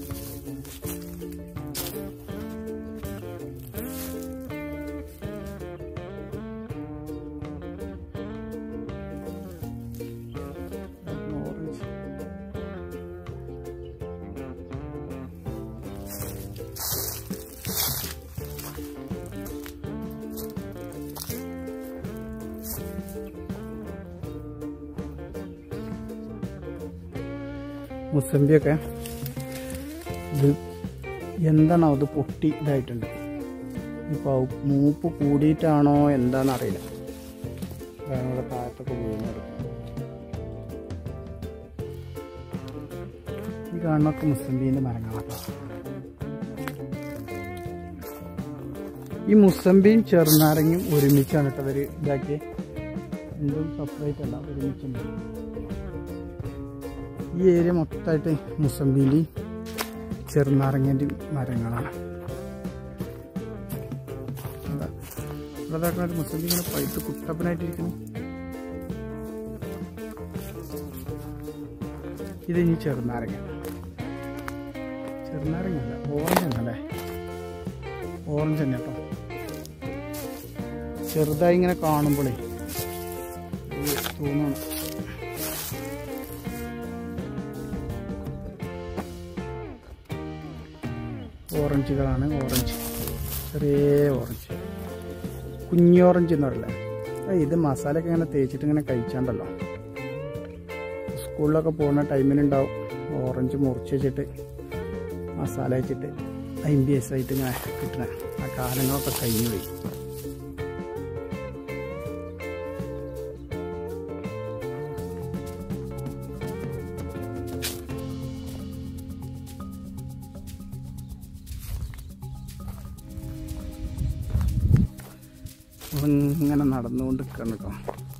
ഓറഞ്ച് മുസമ്പിയൊക്കെ ഇത് എന്താണോ അത് പൊട്ടി ഇതായിട്ടുണ്ട് ഇപ്പോൾ മൂപ്പ് കൂടിയിട്ടാണോ എന്താണെന്ന് അറിയില്ല അതാണ് ഇവിടെ താഴത്തൊക്കെ വീഴുന്നത് ഈ കാണുന്നൊക്കെ മുസംബീൻ്റെ മരങ്ങളാണ് ഈ മുസമ്പിയും ചെറുനാരങ്ങയും ഒരുമിച്ചാണ് കേട്ടോ അവർ ഇതാക്കി രണ്ടും സെപ്പറേറ്റ് അല്ല ഒരുമിച്ചുണ്ട് ഈ ഏരിയ മൊത്തമായിട്ട് മുസമ്പിൻ്റെയും ചെറുനാരങ്ങൻ്റെയും മരങ്ങളാണ് എന്താ ഇവിടെ ഇതാക്കുന്ന ഒരു മുസമ്പി ഇങ്ങനെ പഴുത്ത് കുട്ടപ്പനായിട്ടിരിക്കുന്നു ഇത് ഇനി ചെറുനാരങ്ങ ചെറുനാരങ്ങ അല്ല ഓറഞ്ച് അല്ലേ ഓറഞ്ച് തന്നെ കേട്ടോ ചെറുതായി ഇങ്ങനെ കാണുമ്പോഴേ ഇത് തോന്നണം ഓറഞ്ചുകളാണ് ഓറഞ്ച് ചെറിയ ഓറഞ്ച് കുഞ്ഞി ഓറഞ്ച് എന്ന് പറയില്ല ഏയ് ഇത് മസാലയൊക്കെ ഇങ്ങനെ തേച്ചിട്ട് ഇങ്ങനെ കഴിച്ചാണ്ടല്ലോ സ്കൂളിലൊക്കെ പോകുന്ന ടൈമിനുണ്ടാവും ഓറഞ്ച് മുറിച്ച് വെച്ചിട്ട് മസാല വെച്ചിട്ട് അമ്പി വയസ്സായിട്ട് ഇങ്ങനെ കിട്ടണ ആ കാലങ്ങളൊക്കെ കഴിഞ്ഞു പോയി ഇങ്ങനെ നടന്നുകൊണ്ട് നിൽക്കണം കേട്ടോ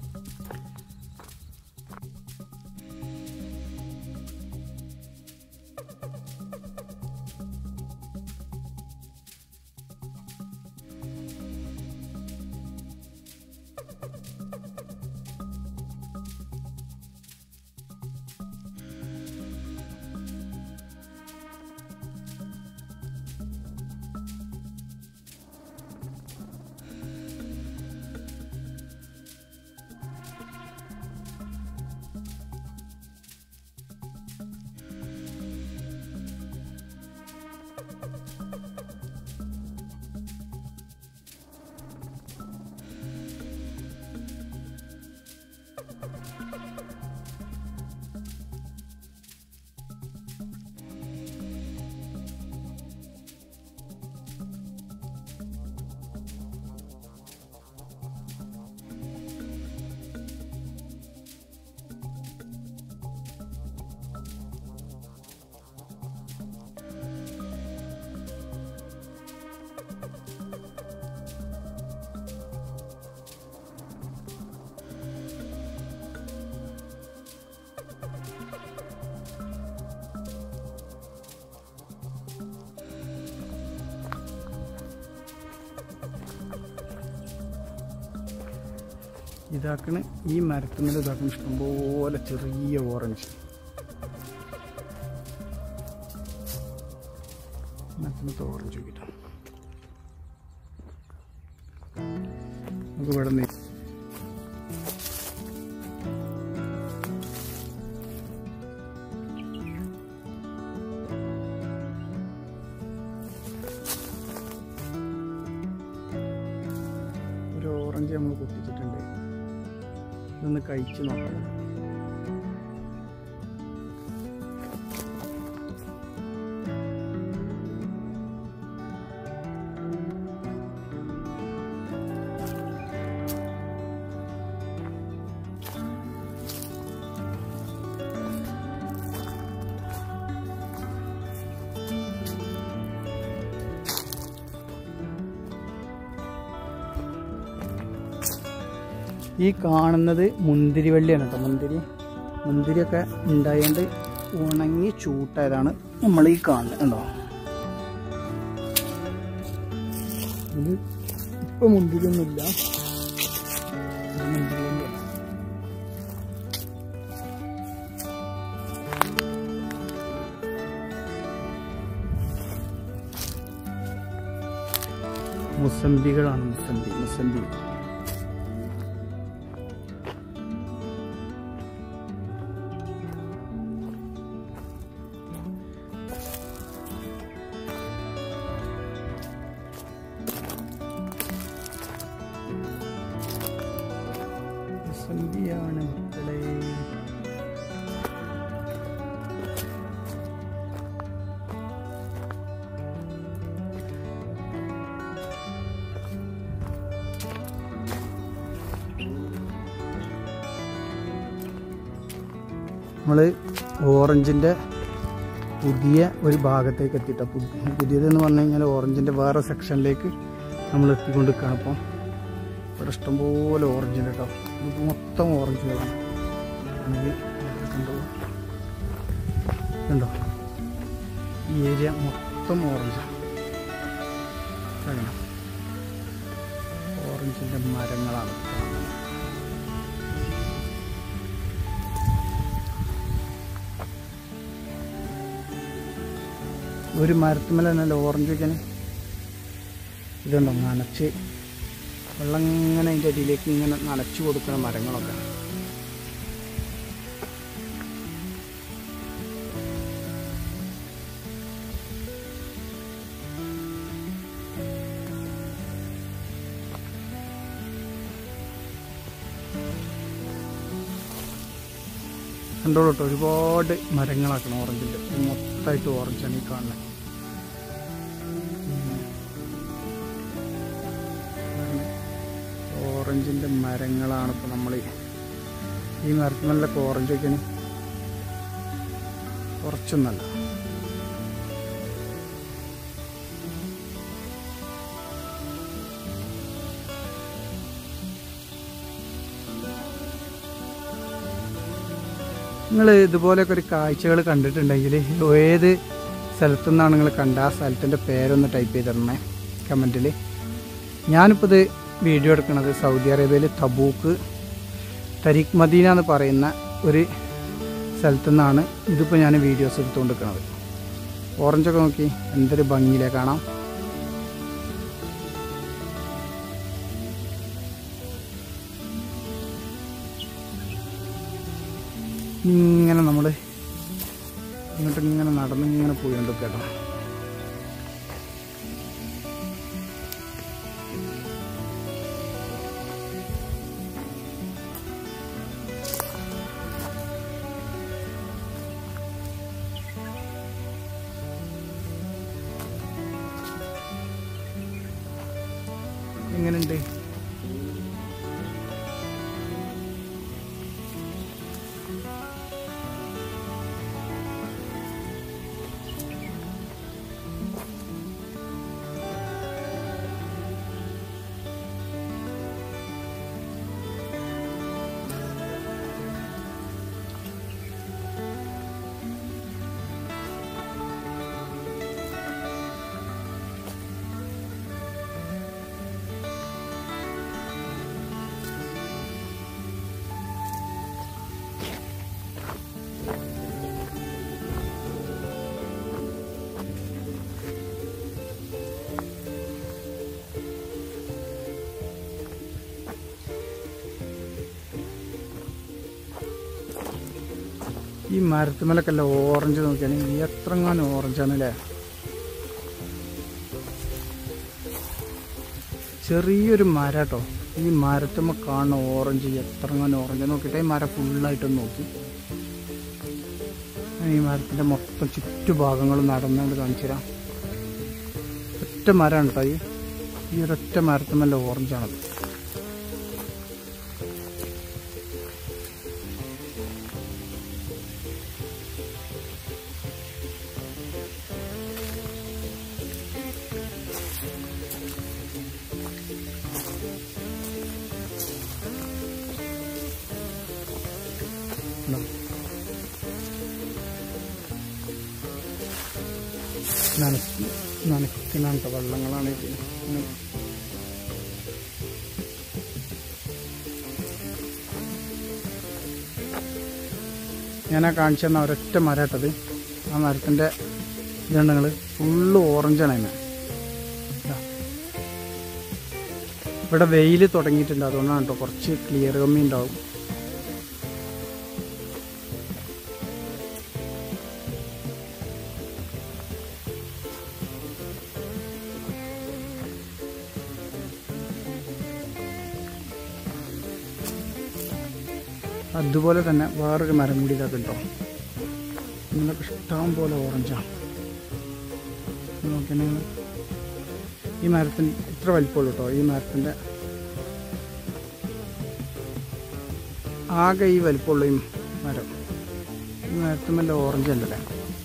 ഇതാക്കണ് ഈ മരത്തുമ്മൽ ഇതാക്കണ ഇഷ്ടംപോലെ ചെറിയ ഓറഞ്ച് മരത്തുമ്മത്തെ ഓറഞ്ച് കിട്ടും നമുക്ക് ഇവിടെ നിന്ന് ഒരു ഓറഞ്ച് നമ്മൾ പൊട്ടിച്ചിട്ടുണ്ട് ഇതൊന്ന് കഴിച്ച് നോക്കാം ഈ കാണുന്നത് മുന്തിരിവള്ളിയാണ് കേട്ടോ മുന്തിരി മുന്തിരിയൊക്കെ ഉണ്ടായതുകൊണ്ട് ഉണങ്ങി ചൂട്ടായതാണ് നമ്മൾ ഈ കാണുന്നത് ഉണ്ടോ ഇത് ഇപ്പൊ മുന്തിരിയൊന്നുമില്ല ഇത് മുന്തിരിവള്ളിയാണ്. മുസംബികളാണ് മുസംബി മുസംബി മുസംബിയാണ് മക്കളെ നമ്മൾ ഓറഞ്ചിൻ്റെ പുതിയ ഒരു ഭാഗത്തേക്ക് എത്തിയിട്ട പുതിയതെന്ന് പറഞ്ഞു കഴിഞ്ഞാൽ ഓറഞ്ചിൻ്റെ വേറെ സെക്ഷനിലേക്ക് നമ്മൾ എത്തിക്കൊണ്ടിരിക്കുകയാണ് ഇപ്പം ഇവിടെ ഇഷ്ടംപോലെ ഓറഞ്ചിൻ്റെ കേട്ടോ ഇത് മൊത്തം ഓറഞ്ചുകളാണ് ആണെങ്കിൽ കണ്ടോ കണ്ടോ ഈ ഏരിയ മൊത്തം ഓറഞ്ചാണ് കാണണം ഓറഞ്ചിൻ്റെ മരങ്ങളാണ് കാണുന്നത് ഒരു മരത്തുമ്മല തന്നെ ഓറഞ്ച് വയ്ക്കാൻ ഇതുണ്ടോ നനച്ച് വെള്ളം ഇങ്ങനെ അതിൻ്റെ അടിയിലേക്ക് ഇങ്ങനെ നനച്ചു കൊടുക്കുന്ന മരങ്ങളൊക്കെ കണ്ടോളൂ കേട്ടോ ഒരുപാട് മരങ്ങളാക്കണം ഓറഞ്ചിൻ്റെ മൊത്തമായിട്ട് ഓറഞ്ചാണ് ഈ കാണുന്നത് ഓറഞ്ചിൻ്റെ മരങ്ങളാണ് ഇപ്പോൾ നമ്മൾ ഈ മരത്തിനല്ലൊക്കെ ഓറഞ്ച് വയ്ക്കാൻ കുറച്ചൊന്നല്ല നിങ്ങൾ ഇതുപോലെയൊക്കെ ഒരു കാഴ്ചകൾ കണ്ടിട്ടുണ്ടെങ്കിൽ ഏത് സ്ഥലത്തു നിന്നാണ് നിങ്ങൾ കണ്ട ആ സ്ഥലത്തിൻ്റെ പേരൊന്ന് ടൈപ്പ് ചെയ്ത് തരണേ കമൻറ്റിൽ ഞാനിപ്പോൾ ഇത് വീഡിയോ എടുക്കുന്നത് സൗദി അറേബ്യയിൽ തബൂക്ക് തരീഖ് മദീന എന്ന് പറയുന്ന ഒരു സ്ഥലത്തു നിന്നാണ് ഇതിപ്പോൾ ഞാൻ വീഡിയോസ് എടുത്തുകൊണ്ടിരിക്കുന്നത് ഓറഞ്ചൊക്കെ നോക്കി എന്തൊരു ഭംഗിയിലേ കാണാം ഇങ്ങനെ നമ്മൾ ഇങ്ങോട്ട് ഇങ്ങനെ നടന്ന് ഇങ്ങനെ പോയിട്ടുണ്ട് കേട്ടോ എങ്ങനെയുണ്ട് ഈ മരത്തുമലൊക്കെ അല്ല ഓറഞ്ച് നോക്കിയാണെങ്കിൽ എത്രങ്ങാനും ഓറഞ്ചാണ് അല്ലേ ചെറിയൊരു മര കേട്ടോ ഈ മരത്തുമ്മ കാണുന്ന ഓറഞ്ച് എത്രങ്ങാനും ഓറഞ്ച് നോക്കിയിട്ട് ഈ മരം ഫുള്ളായിട്ടൊന്ന് നോക്കി ഞാൻ ഈ മരത്തിൻ്റെ മൊത്തം ചുറ്റുഭാഗങ്ങളും നടന്നുകൊണ്ട് കാണിച്ചു തരാം ഒറ്റ മരമാണ് കേട്ടോ ഈ ഈ ഒരൊറ്റ മരത്തുമല്ല ഓറഞ്ചാണത് ഉണ്ടോ? നനച്ച് നനയ്ക്കണം കേട്ടോ വെള്ളങ്ങളാണ് ഇത് ഇങ്ങനെ. ഞാൻ ആ കാണിച്ചു തന്ന ഒരൊറ്റ മരം ഇട്ടത് ആ മരത്തിൻ്റെ ഇതുണ്ട് നിങ്ങൾ ഫുള്ള് ഓറഞ്ചാണ് അതിന് ഇതാ. ഇവിടെ വെയിൽ തുടങ്ങിയിട്ടുണ്ട് അതുകൊണ്ടാണ് കേട്ടോ കുറച്ച് ക്ലിയർ കമ്മി ഉണ്ടാവും അതുപോലെ തന്നെ വേറൊരു മരം കൂടി ഇതാ കേട്ടോ നിങ്ങൾക്ക് ഇഷ്ടം പോലെ ഓറഞ്ചാണ് നോക്കിയാൽ നിങ്ങൾ ഈ മരത്തിന് ഇത്ര വലിപ്പമുള്ളൂ കേട്ടോ ഈ മരത്തിൻ്റെ ആകെ ഈ വലിപ്പമുള്ള ഈ മരം നേരത്തെ നല്ല ഓറഞ്ച് ഉണ്ടല്ലേ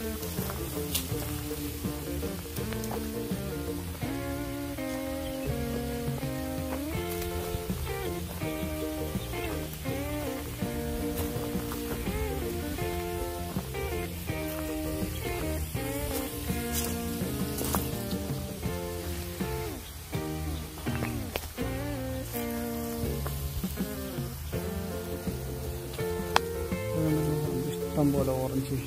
ഇഷ്ടം പോലെ ഓറഞ്ച്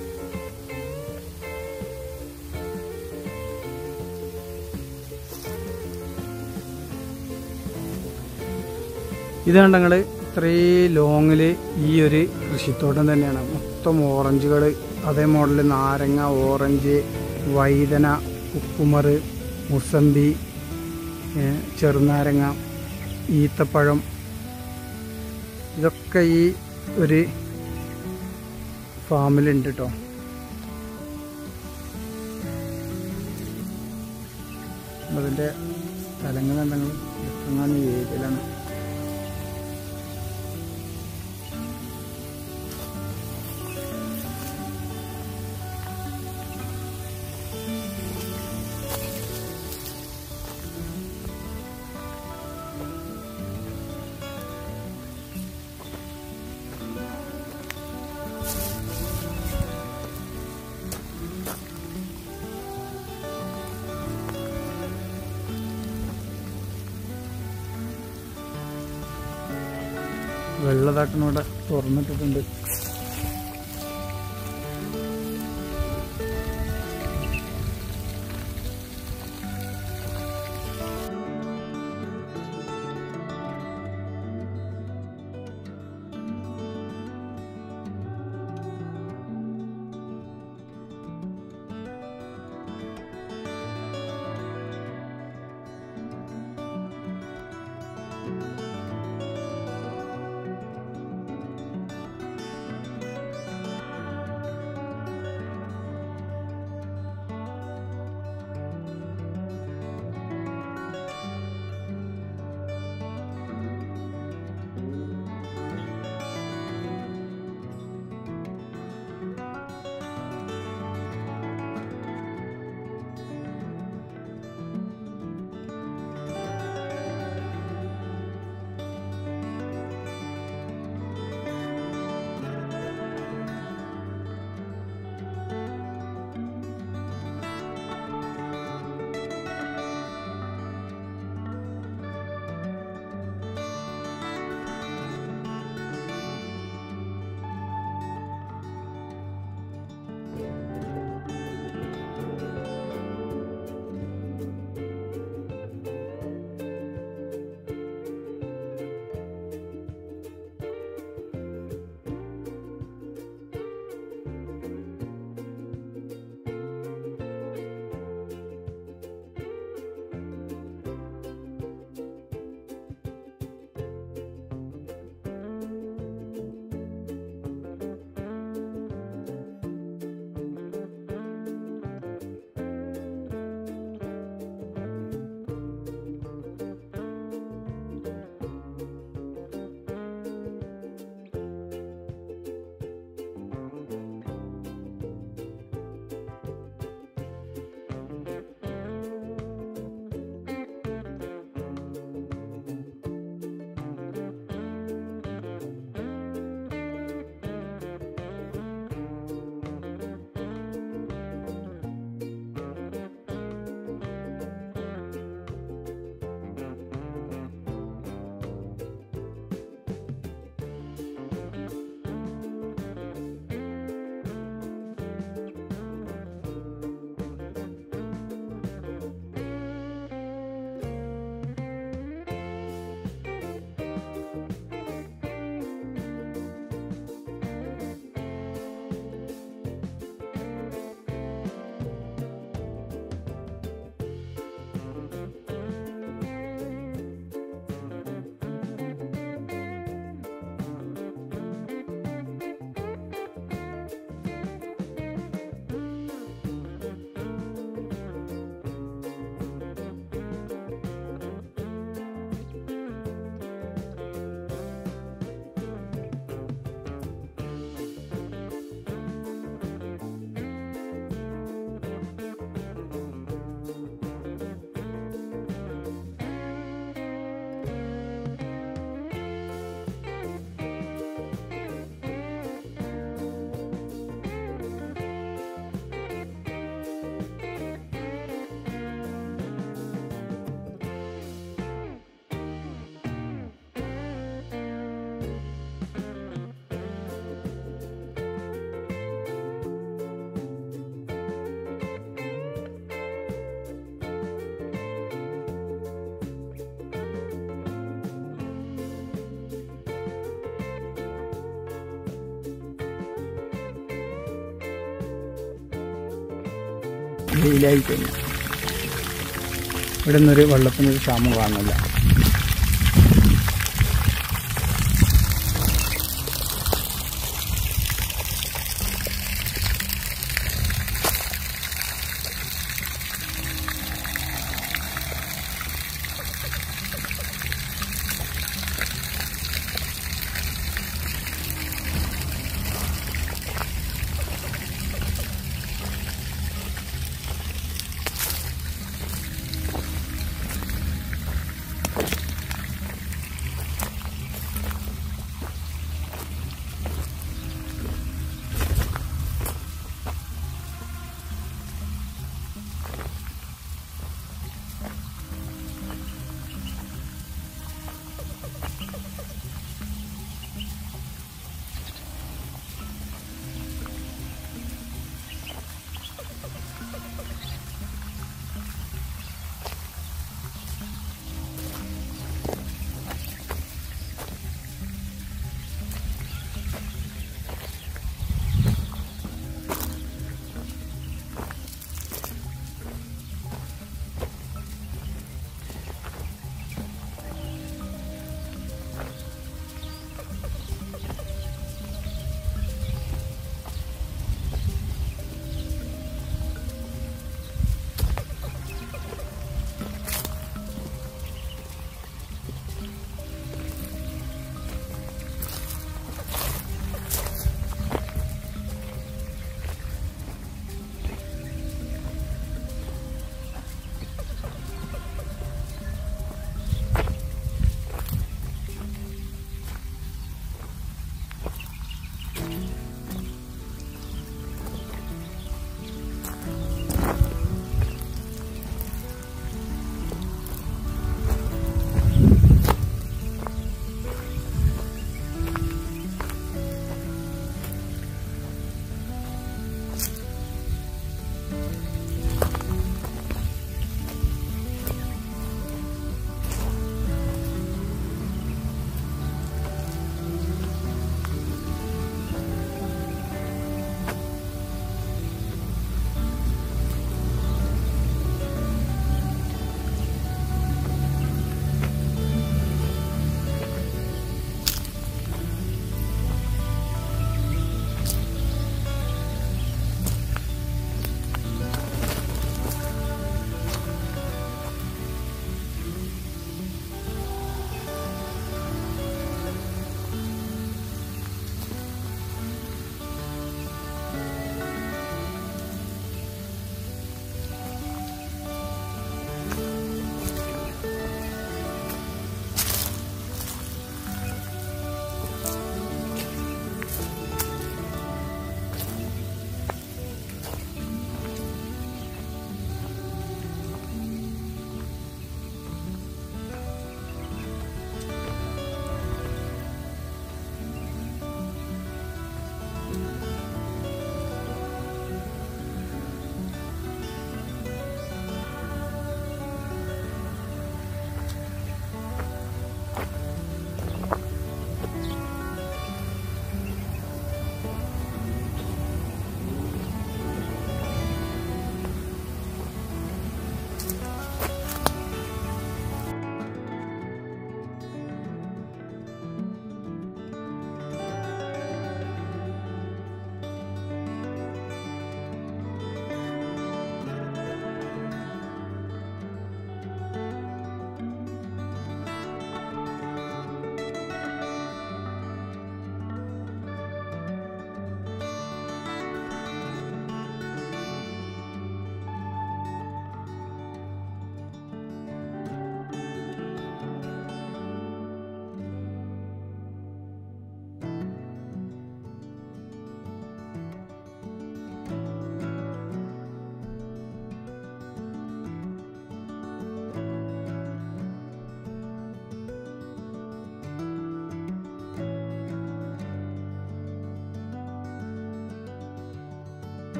ഇത് കണ്ടങ്ങൾ ഇത്രയും ലോങ്ങിൽ ഈ ഒരു കൃഷിത്തോട്ടം തന്നെയാണ് മൊത്തം ഓറഞ്ചുകൾ അതേ മോഡൽ നാരങ്ങ ഓറഞ്ച് വൈതന കുക്കുമർ മുസമ്പി ഏ, ചെറുനാരങ്ങ ഈത്തപ്പഴം ഇതൊക്കെ ഈ ഒരു ഫാമിലുണ്ട് കേട്ടോ അതിൻ്റെ സ്ഥലങ്ങൾ എന്തെങ്കിലും എത്രങ്ങാനും ഈ ഏരിയയിലാണ് വെള്ളതാട്ടനോടെ തുറന്നിട്ടിട്ടുണ്ട് വെയിലായി കഴിഞ്ഞു ഇവിടെ നിന്നൊരു വെള്ളത്തിനൊരു ക്ഷാമം കാണുന്നില്ല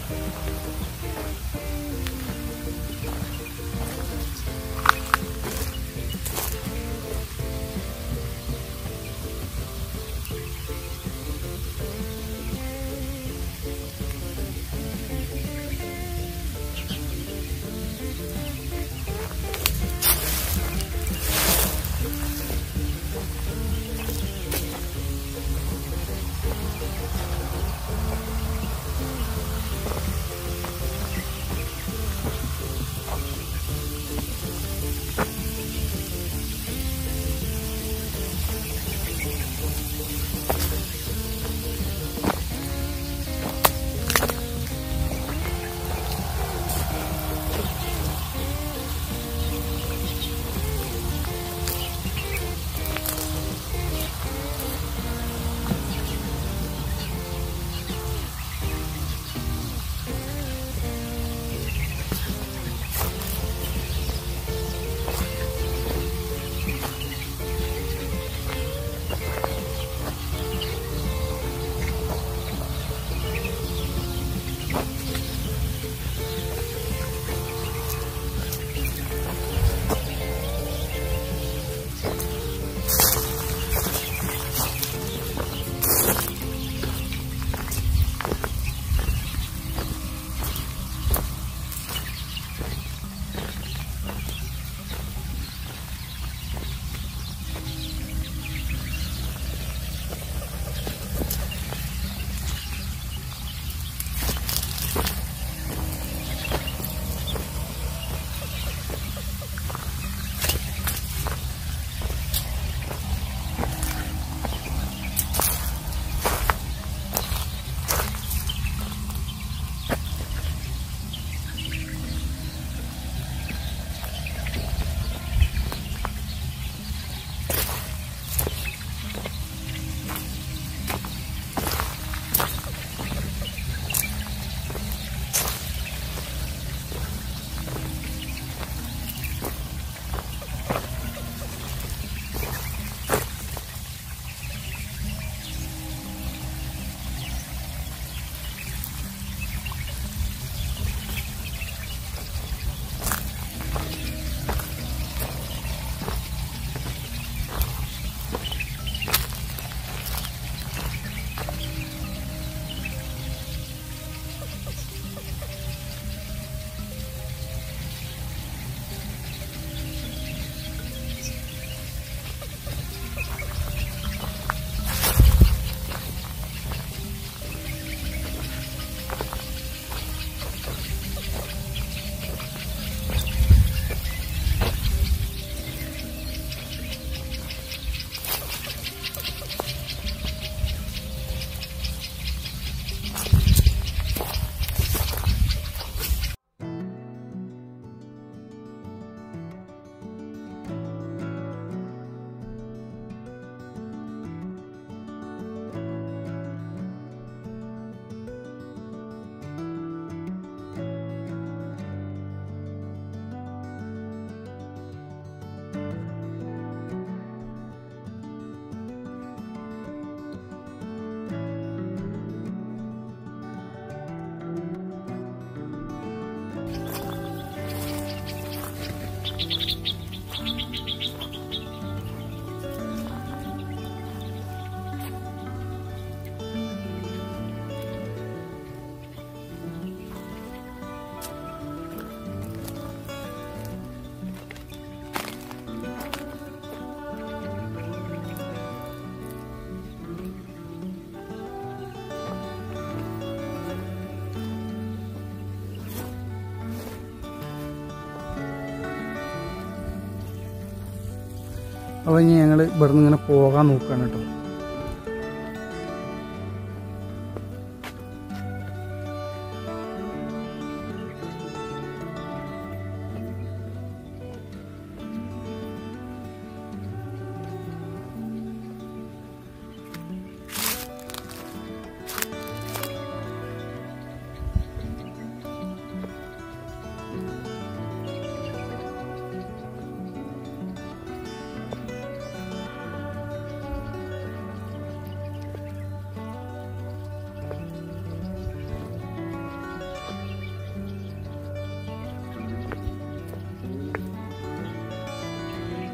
അപ്പോൾ ഇനി ഞങ്ങൾ ഇവിടുന്ന് ഇങ്ങനെ പോകാൻ നോക്കുകയാണ് കേട്ടോ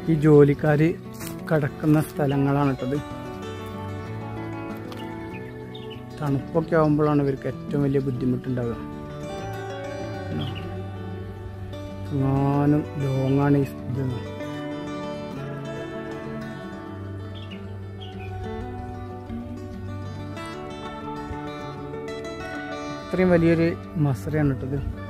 ഈ ജോലിക്കാർ കിടക്കുന്ന സ്ഥലങ്ങളാണ് ഇട്ടത് തണുപ്പൊക്കെ ആകുമ്പോഴാണ് ഇവർക്ക് ഏറ്റവും വലിയ ബുദ്ധിമുട്ടുണ്ടാവുക എങ്ങാനും ലോങ്ങാണ് ഈ ഇത് ഇത്രയും വലിയൊരു മസറയാണ് ഇട്ടത്